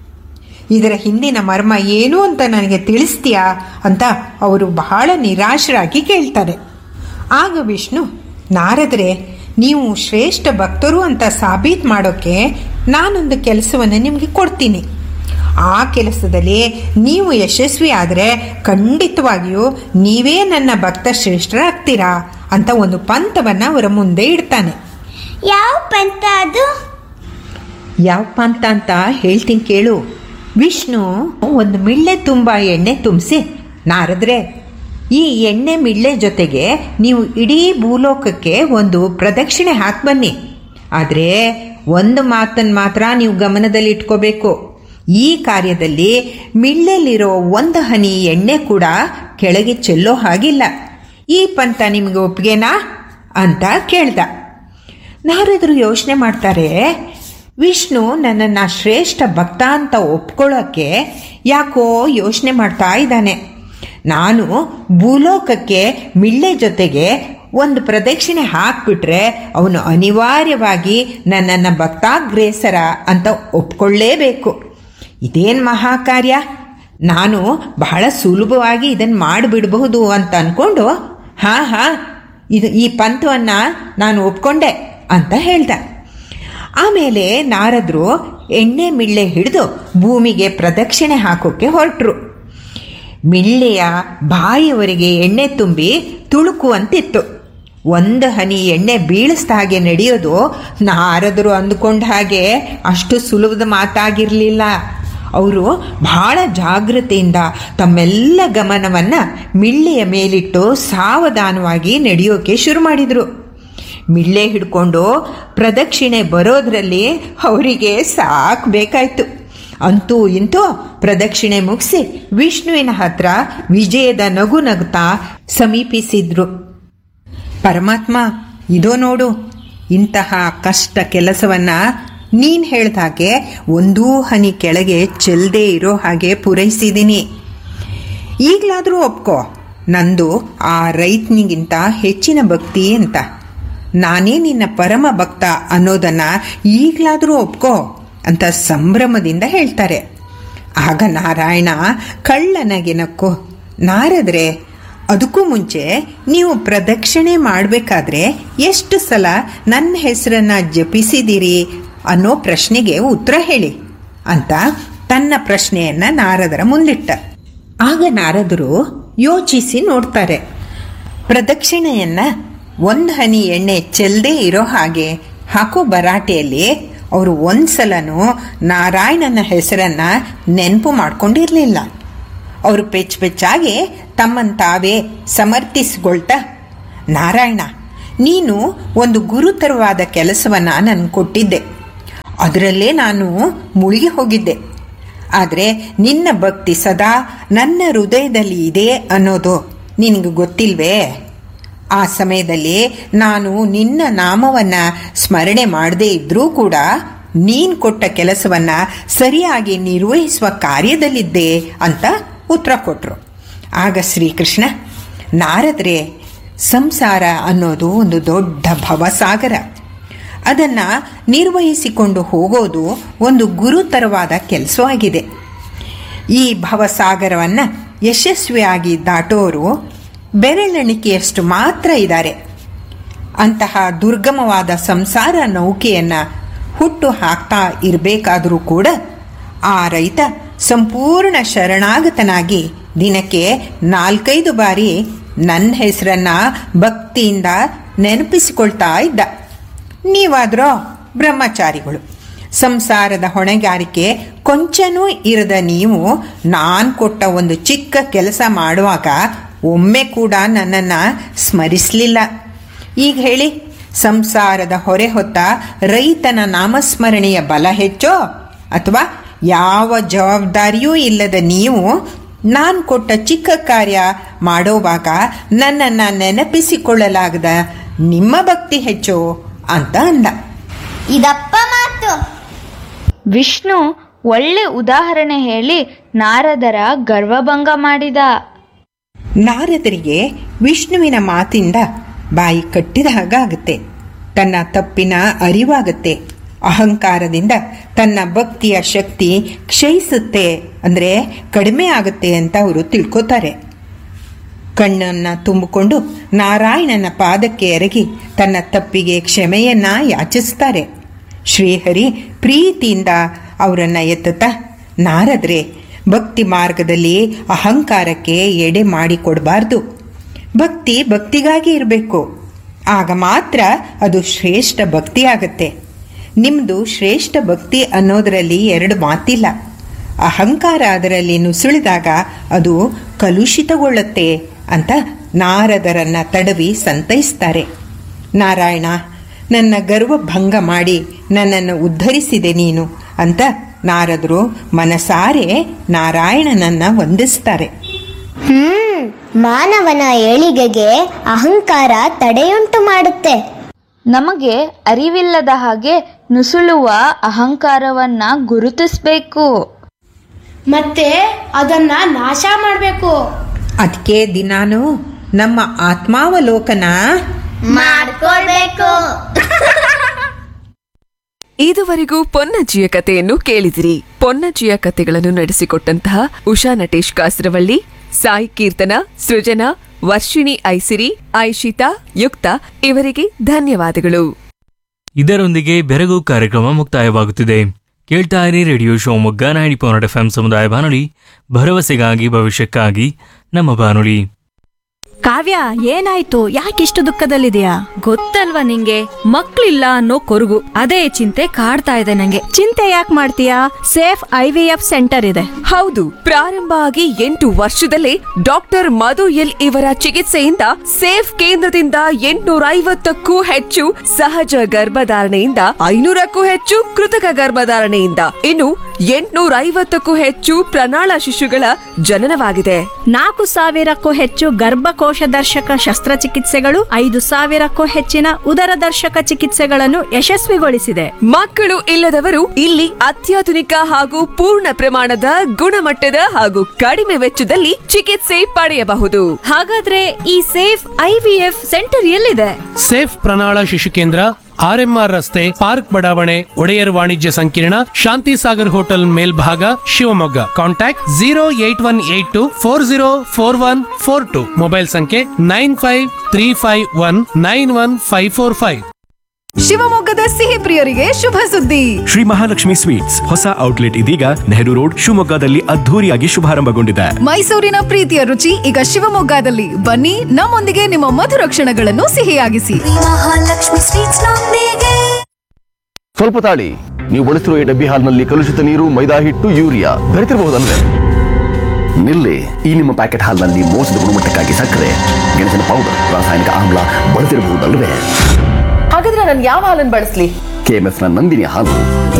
ಇದರ ಹಿಂದಿನ ಮರ್ಮ ಏನು ಅಂತ ನನಗೆ ತಿಳಿಸ್ತೀಯಾ ಅಂತ ಅವರು ಬಹಳ ನಿರಾಶರಾಗಿ ಕೇಳ್ತಾರೆ ಆಗ ವಿಷ್ಣು ನಾರದರೆ ನೀವು ಶ್ರೇಷ್ಠ ಭಕ್ತರು ಅಂತ ಸಾಬೀತು ಮಾಡೋಕ್ಕೆ ನಾನೊಂದು ಕೆಲಸವನ್ನು ನಿಮಗೆ ಕೊಡ್ತೀನಿ ಆ ಕೆಲಸದಲ್ಲಿ ನೀವು ಯಶಸ್ವಿ ಆದರೆ ಖಂಡಿತವಾಗಿಯೂ ನೀವೇ ನನ್ನ ಭಕ್ತ ಶ್ರೇಷ್ಠರಾಗ್ತೀರಾ ಅಂತ ಒಂದು ಪಂಥವನ್ನು ಅವರ ಮುಂದೆ ಇಡ್ತಾನೆ ಯಾವ ಪಂಥ ಅದು ಯಾವ ಪಂಥ ಅಂತ ಹೇಳ್ತೀನಿ ಕೇಳು ವಿಷ್ಣು ಒಂದು ಮಿಳ್ಳೆ ತುಂಬ ಎಣ್ಣೆ ತುಂಬಿಸಿ ನಾರದ್ರೆ ಈ ಎಣ್ಣೆ ಮಿಳ್ಳೆ ಜೊತೆಗೆ ನೀವು ಇಡೀ ಭೂಲೋಕಕ್ಕೆ ಒಂದು ಪ್ರದಕ್ಷಿಣೆ ಹಾಕಿ ಬನ್ನಿ ಆದರೆ ಒಂದು ಮಾತನ್ನು ಮಾತ್ರ ನೀವು ಗಮನದಲ್ಲಿ ಇಟ್ಕೋಬೇಕು ಈ ಕಾರ್ಯದಲ್ಲಿ ಮಿಳ್ಳೆಲಿರೋ ಒಂದು ಹನಿ ಎಣ್ಣೆ ಕೂಡ ಕೆಳಗೆ ಚೆಲ್ಲೋ ಹಾಗಿಲ್ಲ ಈ ಪಂಥ ನಿಮಗೆ ಒಪ್ಪಿಗೆನಾ ಅಂತ ಕೇಳ್ದ ನಾರದರು ಯೋಚನೆ ಮಾಡ್ತಾರೆ ವಿಷ್ಣು ನನ್ನನ್ನು ಶ್ರೇಷ್ಠ ಭಕ್ತ ಅಂತ ಒಪ್ಕೊಳ್ಳೋಕ್ಕೆ ಯಾಕೋ ಯೋಚನೆ ಮಾಡ್ತಾ ಇದ್ದಾನೆ ನಾನು ಭೂಲೋಕಕ್ಕೆ ಮಿಳ್ಳೆ ಜೊತೆಗೆ ಒಂದು ಪ್ರದಕ್ಷಿಣೆ ಹಾಕ್ಬಿಟ್ರೆ ಅವನು ಅನಿವಾರ್ಯವಾಗಿ ನನ್ನನ್ನು ಭಕ್ತಾಗ್ರೇಸರ ಅಂತ ಒಪ್ಕೊಳ್ಳೇಬೇಕು ಇದೇನು ಮಹಾಕಾರ್ಯ ನಾನು ಬಹಳ ಸುಲಭವಾಗಿ ಇದನ್ನು ಮಾಡಿಬಿಡಬಹುದು ಅಂತ ಅಂದ್ಕೊಂಡು ಹಾಂ ಹಾಂ ಇದು ಈ ಪಂಥವನ್ನು ನಾನು ಒಪ್ಕೊಂಡೆ ಅಂತ ಹೇಳ್ದ ಆಮೇಲೆ ನಾರದರು ಎಣ್ಣೆ ಮಿಳ್ಳೆ ಹಿಡಿದು ಭೂಮಿಗೆ ಪ್ರದಕ್ಷಿಣೆ ಹಾಕೋಕ್ಕೆ ಹೊರಟರು ಮಿಳ್ಳೆಯ ಬಾಯಿಯವರೆಗೆ ಎಣ್ಣೆ ತುಂಬಿ ತುಳುಕುವಂತಿತ್ತು ಒಂದು ಹನಿ ಎಣ್ಣೆ ಬೀಳಿಸ್ದ ಹಾಗೆ ನಡೆಯೋದು ನಾರದರು ಅಂದುಕೊಂಡ ಹಾಗೆ ಅಷ್ಟು ಸುಲಭದ ಮಾತಾಗಿರಲಿಲ್ಲ ಅವರು ಬಹಳ ಜಾಗ್ರತೆಯಿಂದ ತಮ್ಮೆಲ್ಲ ಗಮನವನ್ನು ಮಿಳ್ಳೆಯ ಮೇಲಿಟ್ಟು ಸಾವಧಾನವಾಗಿ ನಡೆಯೋಕೆ ಶುರು ಮಾಡಿದರು ಮಿಳ್ಳೆ ಹಿಡ್ಕೊಂಡು ಪ್ರದಕ್ಷಿಣೆ ಬರೋದ್ರಲ್ಲಿ ಅವರಿಗೆ ಸಾಕು ಬೇಕಾಯ್ತು ಅಂತೂ ಇಂತೂ ಪ್ರದಕ್ಷಿಣೆ ಮುಗಿಸಿ ವಿಷ್ಣುವಿನ ಹತ್ರ ವಿಜಯದ ನಗು ನಗುತ್ತಾ ಸಮೀಪಿಸಿದ್ರು ಪರಮಾತ್ಮ ಇದೋ ನೋಡು ಇಂತಹ ಕಷ್ಟ ಕೆಲಸವನ್ನ ನೀನ್ ಹೇಳ್ದ ಹಾಗೆ ಒಂದೂ ಹನಿ ಕೆಳಗೆ ಚೆಲ್ಲದೆ ಇರೋ ಹಾಗೆ ಪೂರೈಸಿದ್ದೀನಿ ಈಗಲಾದರೂ ಒಪ್ಕೋ ನಂದು ಆ ರೈತನಿಗಿಂತ ಹೆಚ್ಚಿನ ಭಕ್ತಿ ಅಂತ ನಾನೇ ನಿನ್ನ ಪರಮ ಭಕ್ತ ಅನ್ನೋದನ್ನ ಈಗಲಾದರೂ ಒಪ್ಕೋ ಅಂತ ಸಂಭ್ರಮದಿಂದ ಹೇಳ್ತಾರೆ ಆಗ ನಾರಾಯಣ ಕಳ್ಳನಗೆ ನಕ್ಕು ನಾರದ್ರೆ ಅದಕ್ಕೂ ಮುಂಚೆ ನೀವು ಪ್ರದಕ್ಷಿಣೆ ಮಾಡಬೇಕಾದ್ರೆ ಎಷ್ಟು ಸಲ ನನ್ನ ಹೆಸರನ್ನ ಜಪಿಸಿದಿರಿ ಅನ್ನೋ ಪ್ರಶ್ನೆಗೆ ಉತ್ತರ ಹೇಳಿ ಅಂತ ತನ್ನ ಪ್ರಶ್ನೆಯನ್ನ ನಾರದರ ಮುಂದಿಟ್ಟ ಆಗ ನಾರದರು ಯೋಚಿಸಿ ನೋಡ್ತಾರೆ ಪ್ರದಕ್ಷಿಣೆಯನ್ನ ಒಂದು ಹನಿ ಎಣ್ಣೆ ಚೆಲ್ಲದೆ ಇರೋ ಹಾಗೆ ಹಾಕೋ ಭರಾಟೆಯಲ್ಲಿ ಅವರು ಒಂದ್ಸಲನೂ ನಾರಾಯಣನ ಹೆಸರನ್ನ ನೆನಪು ಮಾಡ್ಕೊಂಡಿರಲಿಲ್ಲ ಅವರು ಪೆಚ್ಚ ಪೆಚ್ಚಾಗಿ ತಮ್ಮನ್ನು ತಾವೇ ಸಮರ್ಥಿಸಿಕೊಳ್ತಾ ನಾರಾಯಣ ನೀನು ಒಂದು ಗುರುತರವಾದ ಕೆಲಸವನ್ನು ನನಗೆ ಕೊಟ್ಟಿದ್ದೆ ಅದರಲ್ಲೇ ನಾನು ಮುಳುಗಿ ಹೋಗಿದ್ದೆ ಆದರೆ ನಿನ್ನ ಭಕ್ತಿ ಸದಾ ನನ್ನ ಹೃದಯದಲ್ಲಿ ಇದೆ ಅನ್ನೋದು ನಿನಗೆ ಗೊತ್ತಿಲ್ವೇ ಆ ಸಮಯದಲ್ಲಿ ನಾನು ನಿನ್ನ ನಾಮವನ್ನು ಸ್ಮರಣೆ ಮಾಡದೇ ಇದ್ರೂ ಕೂಡ ನೀನು ಕೊಟ್ಟ ಕೆಲಸವನ್ನು ಸರಿಯಾಗಿ ನಿರ್ವಹಿಸುವ ಕಾರ್ಯದಲ್ಲಿದ್ದೆ ಅಂತ ಉತ್ತರ ಕೊಟ್ಟರು ಆಗ ಶ್ರೀಕೃಷ್ಣ ನಾರದ್ರೆ ಸಂಸಾರ ಅನ್ನೋದು ಒಂದು ದೊಡ್ಡ ಭವಸಾಗರ ಅದನ್ನು ನಿರ್ವಹಿಸಿಕೊಂಡು ಹೋಗೋದು ಒಂದು ಗುರುತರವಾದ ಕೆಲಸವಾಗಿದೆ ಈ ಭವಸಾಗರವನ್ನು ಯಶಸ್ವಿಯಾಗಿ ದಾಟೋರು ಬೆರಳೆಣಿಕೆಯಷ್ಟು ಮಾತ್ರ ಇದ್ದಾರೆ ಅಂತಹ ದುರ್ಗಮವಾದ ಸಂಸಾರ ನೌಕೆಯನ್ನು ಹುಟ್ಟು ಹಾಕ್ತಾ ಇರಬೇಕಾದರೂ ಕೂಡ ಆ ರೈತ ಸಂಪೂರ್ಣ ಶರಣಾಗತನಾಗಿ ದಿನಕ್ಕೆ ನಾಲ್ಕೈದು ಬಾರಿ ನನ್ನ ಹೆಸರನ್ನ ಭಕ್ತಿಯಿಂದ ನೆನಪಿಸಿಕೊಳ್ತಾ ಇದ್ದ ನೀವಾದ್ರೋ ಬ್ರಹ್ಮಚಾರಿಗಳು ಸಂಸಾರದ ಹೊಣೆಗಾರಿಕೆ ಕೊಂಚನೂ ಇರದ ನೀವು ನಾನು ಕೊಟ್ಟ ಒಂದು ಚಿಕ್ಕ ಕೆಲಸ ಮಾಡುವಾಗ ಒಮ್ಮೆ ಕೂಡ ನನ್ನನ್ನು ಸ್ಮರಿಸಲಿಲ್ಲ ಈಗ ಹೇಳಿ ಸಂಸಾರದ ಹೊರೆ ಹೊತ್ತ ರೈತನ ನಾಮಸ್ಮರಣೆಯ ಬಲ ಹೆಚ್ಚೋ ಅಥವಾ ಯಾವ ಜವಾಬ್ದಾರಿಯೂ ಇಲ್ಲದ ನೀವು ನಾನು ಕೊಟ್ಟ ಚಿಕ್ಕ ಕಾರ್ಯ ಮಾಡೋವಾಗ ನನ್ನನ್ನು ನೆನಪಿಸಿಕೊಳ್ಳಲಾಗದ ನಿಮ್ಮ ಭಕ್ತಿ ಹೆಚ್ಚೋ ಅಂತ ಅಂದ ಇದಪ್ಪ ಮಾತು ವಿಷ್ಣು ಒಳ್ಳೆ ಉದಾಹರಣೆ ಹೇಳಿ ನಾರದರ ಗರ್ವಭಂಗ ಮಾಡಿದ ನಾರದರಿಗೆ ವಿಷ್ಣುವಿನ ಮಾತಿಂದ ಬಾಯಿ ಕಟ್ಟಿದ ಹಾಗಾಗುತ್ತೆ ತನ್ನ ತಪ್ಪಿನ ಅರಿವಾಗುತ್ತೆ ಅಹಂಕಾರದಿಂದ ತನ್ನ ಭಕ್ತಿಯ ಶಕ್ತಿ ಕ್ಷಯಿಸುತ್ತೆ ಅಂದರೆ ಕಡಿಮೆ ಆಗುತ್ತೆ ಅಂತ ಅವರು ತಿಳ್ಕೊತಾರೆ ಕಣ್ಣನ್ನು ತುಂಬಿಕೊಂಡು ನಾರಾಯಣನ ಪಾದಕ್ಕೆ ಎರಗಿ ತನ್ನ ತಪ್ಪಿಗೆ ಕ್ಷಮೆಯನ್ನ ಯಾಚಿಸ್ತಾರೆ ಶ್ರೀಹರಿ ಪ್ರೀತಿಯಿಂದ ಅವರನ್ನು ಎತ್ತುತ್ತಾ ನಾರದ್ರೆ ಭಕ್ತಿ ಮಾರ್ಗದಲ್ಲಿ ಅಹಂಕಾರಕ್ಕೆ ಎಡೆ ಮಾಡಿಕೊಡಬಾರ್ದು ಭಕ್ತಿ ಭಕ್ತಿಗಾಗಿ ಇರಬೇಕು ಆಗ ಮಾತ್ರ ಅದು ಶ್ರೇಷ್ಠ ಭಕ್ತಿ ಆಗತ್ತೆ ನಿಮ್ಮದು ಶ್ರೇಷ್ಠ ಭಕ್ತಿ ಅನ್ನೋದರಲ್ಲಿ ಎರಡು ಮಾತಿಲ್ಲ ಅಹಂಕಾರ ಅದರಲ್ಲಿ ನುಸುಳಿದಾಗ ಅದು ಕಲುಷಿತಗೊಳ್ಳುತ್ತೆ ಅಂತ ನಾರದರನ್ನ ತಡವಿ ಸಂತೈಸ್ತಾರೆ ನಾರಾಯಣ ನನ್ನ ಗರ್ವ ಭಂಗ ಮಾಡಿ ನನ್ನನ್ನು ಉದ್ಧರಿಸಿದೆ ನೀನು ಅಂತ ನಾರದರು ಮನಸಾರೆ ನಾರಾಯಣನನ್ನ ವಂದಿಸ್ತಾರೆ ಹ್ಮ್ ಮಾನವನ ಏಳಿಗೆಗೆ ಅಹಂಕಾರ ತಡೆಯುಂಟು ಮಾಡುತ್ತೆ ನಮಗೆ ಅರಿವಿಲ್ಲದ ಹಾಗೆ ನುಸುಳುವ ಅಹಂಕಾರವನ್ನ ಗುರುತಿಸ್ಬೇಕು ಮತ್ತೆ ಅದನ್ನ ನಾಶ ಮಾಡಬೇಕು ಅದಕ್ಕೆ ದಿನಾನು ನಮ್ಮ ಆತ್ಮಾವಲೋಕನ ಮಾಡ್ಕೊಳ್ಬೇಕು ಇದುವರೆಗೂ ಪೊನ್ನಜ್ಜಿಯ ಕಥೆಯನ್ನು ಕೇಳಿದಿರಿ ಪೊನ್ನಜ್ಜಿಯ ಕಥೆಗಳನ್ನು ನಡೆಸಿಕೊಟ್ಟಂತಹ ಉಷಾ ನಟೇಶ್ ಕಾಸರವಳ್ಳಿ ಸಾಯಿ ಕೀರ್ತನ ಸೃಜನಾ ವರ್ಷಿಣಿ ಐಸಿರಿ ಐಶಿತಾ ಯುಕ್ತ ಇವರಿಗೆ ಧನ್ಯವಾದಗಳು ಇದರೊಂದಿಗೆ ಬೆರಗು ಕಾರ್ಯಕ್ರಮ ಮುಕ್ತಾಯವಾಗುತ್ತಿದೆ ಕೇಳ್ತಾ ಇರಿ radio Shivamogga ninety point F ಸಮುದಾಯ ಬಾನುಲಿ ಭರವಸೆಗಾಗಿ ಭವಿಷ್ಯಕ್ಕಾಗಿ ನಮ್ಮ ಬಾನುಲಿ ಕಾವ್ಯ ಏನಾಯ್ತು ಯಾಕಿಷ್ಟು ದುಃಖದಲ್ಲಿದೆಯಾ ಗೊತ್ತಲ್ವಾ ನಿಂಗೆ ಮಕ್ಳಿಲ್ಲ ಅನ್ನೋ ಕೊರಗು ಅದೇ ಚಿಂತೆ ಕಾಡ್ತಾ ಇದೆ ನಂಗೆ ಚಿಂತೆ ಯಾಕೆ ಮಾಡ್ತೀಯಾ safe I V F centre ಇದೆ ಹೌದು ಪ್ರಾರಂಭ ಆಗಿ ಎಂಟು ವರ್ಷದಲ್ಲೇ ಡಾಕ್ಟರ್ ಮಧು ಎಲ್ ಇವರ ಚಿಕಿತ್ಸೆಯಿಂದ ಸೇಫ್ ಕೇಂದ್ರದಿಂದ ಎಂಟುನೂರ ಐವತ್ತಕ್ಕೂ ಹೆಚ್ಚು ಸಹಜ ಗರ್ಭಧಾರಣೆಯಿಂದ ಐನೂರಕ್ಕೂ ಹೆಚ್ಚು ಕೃತಕ ಗರ್ಭಧಾರಣೆಯಿಂದ ಇನ್ನು ಎಂಟುನೂರ ಐವತ್ತಕ್ಕೂ ಹೆಚ್ಚು ಪ್ರಣಾಳ ಶಿಶುಗಳ ಜನನವಾಗಿದೆ ನಾಲ್ಕು ಸಾವಿರಕ್ಕೂ ಹೆಚ್ಚು ಗರ್ಭಕೋಶ ದರ್ಶಕ ಶಸ್ತ್ರಚಿಕಿತ್ಸೆಗಳು ಐದು ಸಾವಿರಕ್ಕೂ ಹೆಚ್ಚಿನ ಉದರ ದರ್ಶಕ ಚಿಕಿತ್ಸೆಗಳನ್ನು ಯಶಸ್ವಿಗೊಳಿಸಿದೆ ಮಕ್ಕಳು ಇಲ್ಲದವರು ಇಲ್ಲಿ ಅತ್ಯಾಧುನಿಕ ಹಾಗೂ ಪೂರ್ಣ ಪ್ರಮಾಣದ ಗುಣಮಟ್ಟದ ಹಾಗೂ ಕಡಿಮೆ ವೆಚ್ಚದಲ್ಲಿ ಚಿಕಿತ್ಸೆ ಪಡೆಯಬಹುದು ಹಾಗಾದ್ರೆ ಈ ಸೇಫ್ ಐವಿಎಫ್ ಸೆಂಟರ್ ಎಲ್ಲಿದೆ ಸೇಫ್ ಪ್ರಣಾಳ ಶಿಶು ಕೇಂದ್ರ ಆರ್ಎಂಆರ್ ರಸ್ತೆ ಪಾರ್ಕ್ ಬಡಾವಣೆ ಒಡೆಯರ್ ವಾಣಿಜ್ಯ ಸಂಕೀರ್ಣ ಶಾಂತಿ ಸಾಗರ್ ಹೋಟೆಲ್ ಮೇಲ್ಭಾಗ Shivamogga contact zero eight one eight two four zero four one four two mobile ಸಂಖ್ಯೆ nine five three five one nine one five four five ಶಿವಮೊಗ್ಗದ ಸಿಹಿ ಪ್ರಿಯರಿಗೆ ಶುಭ ಸುದ್ದಿ ಶ್ರೀ ಮಹಾಲಕ್ಷ್ಮಿ ಸ್ವೀಟ್ಸ್ ಹೊಸ ಔಟ್ಲೆಟ್ ಇದೀಗ ನೆಹರು ರೋಡ್ ಶಿವಮೊಗ್ಗದಲ್ಲಿ ಅದ್ಧೂರಿಯಾಗಿ ಶುಭಾರಂಭಗೊಂಡಿದೆ ಮೈಸೂರಿನ ಪ್ರೀತಿಯ ರುಚಿ ಈಗ ಶಿವಮೊಗ್ಗದಲ್ಲಿ ಬನ್ನಿ ನಮ್ಮೊಂದಿಗೆ ನಿಮ್ಮ ಮಧುರ ಕ್ಷಣಗಳನ್ನು ಸಿಹಿಯಾಗಿಸಿ ಮಹಾಲಕ್ಷ್ಮಿ ಸ್ವೀಟ್ಸ್ ನೊಂದಿಗೆ ಸ್ವಲ್ಪ ತಾಳಿ ನೀವು ಬಳಸಿರುವ ಈ ಡಬ್ಬಿ ಹಾಲ್ನಲ್ಲಿ ಕಲುಷಿತ ನೀರು ಮೈದಾ ಹಿಟ್ಟು ಯೂರಿಯಾ ಬೆರೆತಿರಬಹುದಲ್ವೇ ನಿಲ್ಲಿ ಈ ನಿಮ್ಮ ಪ್ಯಾಕೆಟ್ ಹಾಲ್ನಲ್ಲಿ ಮೋಸದ ಗುಣಮಟ್ಟಕ್ಕಾಗಿ ಸಕ್ಕರೆ ಗೆಣಸಿನ ಪೌಡರ್ ರಾಸಾಯನಿಕ ಆಮ್ಲ ಬಳಸಿರಬಹುದಲ್ವೇ ಹಾಗಾದ್ರೆ ನಾನು ಯಾವ ಹಾಲನ್ನು ಬಳಸಲಿ ಕೆಎಂಎಫ್ ನ ನಂದಿನಿ ಹಾಲು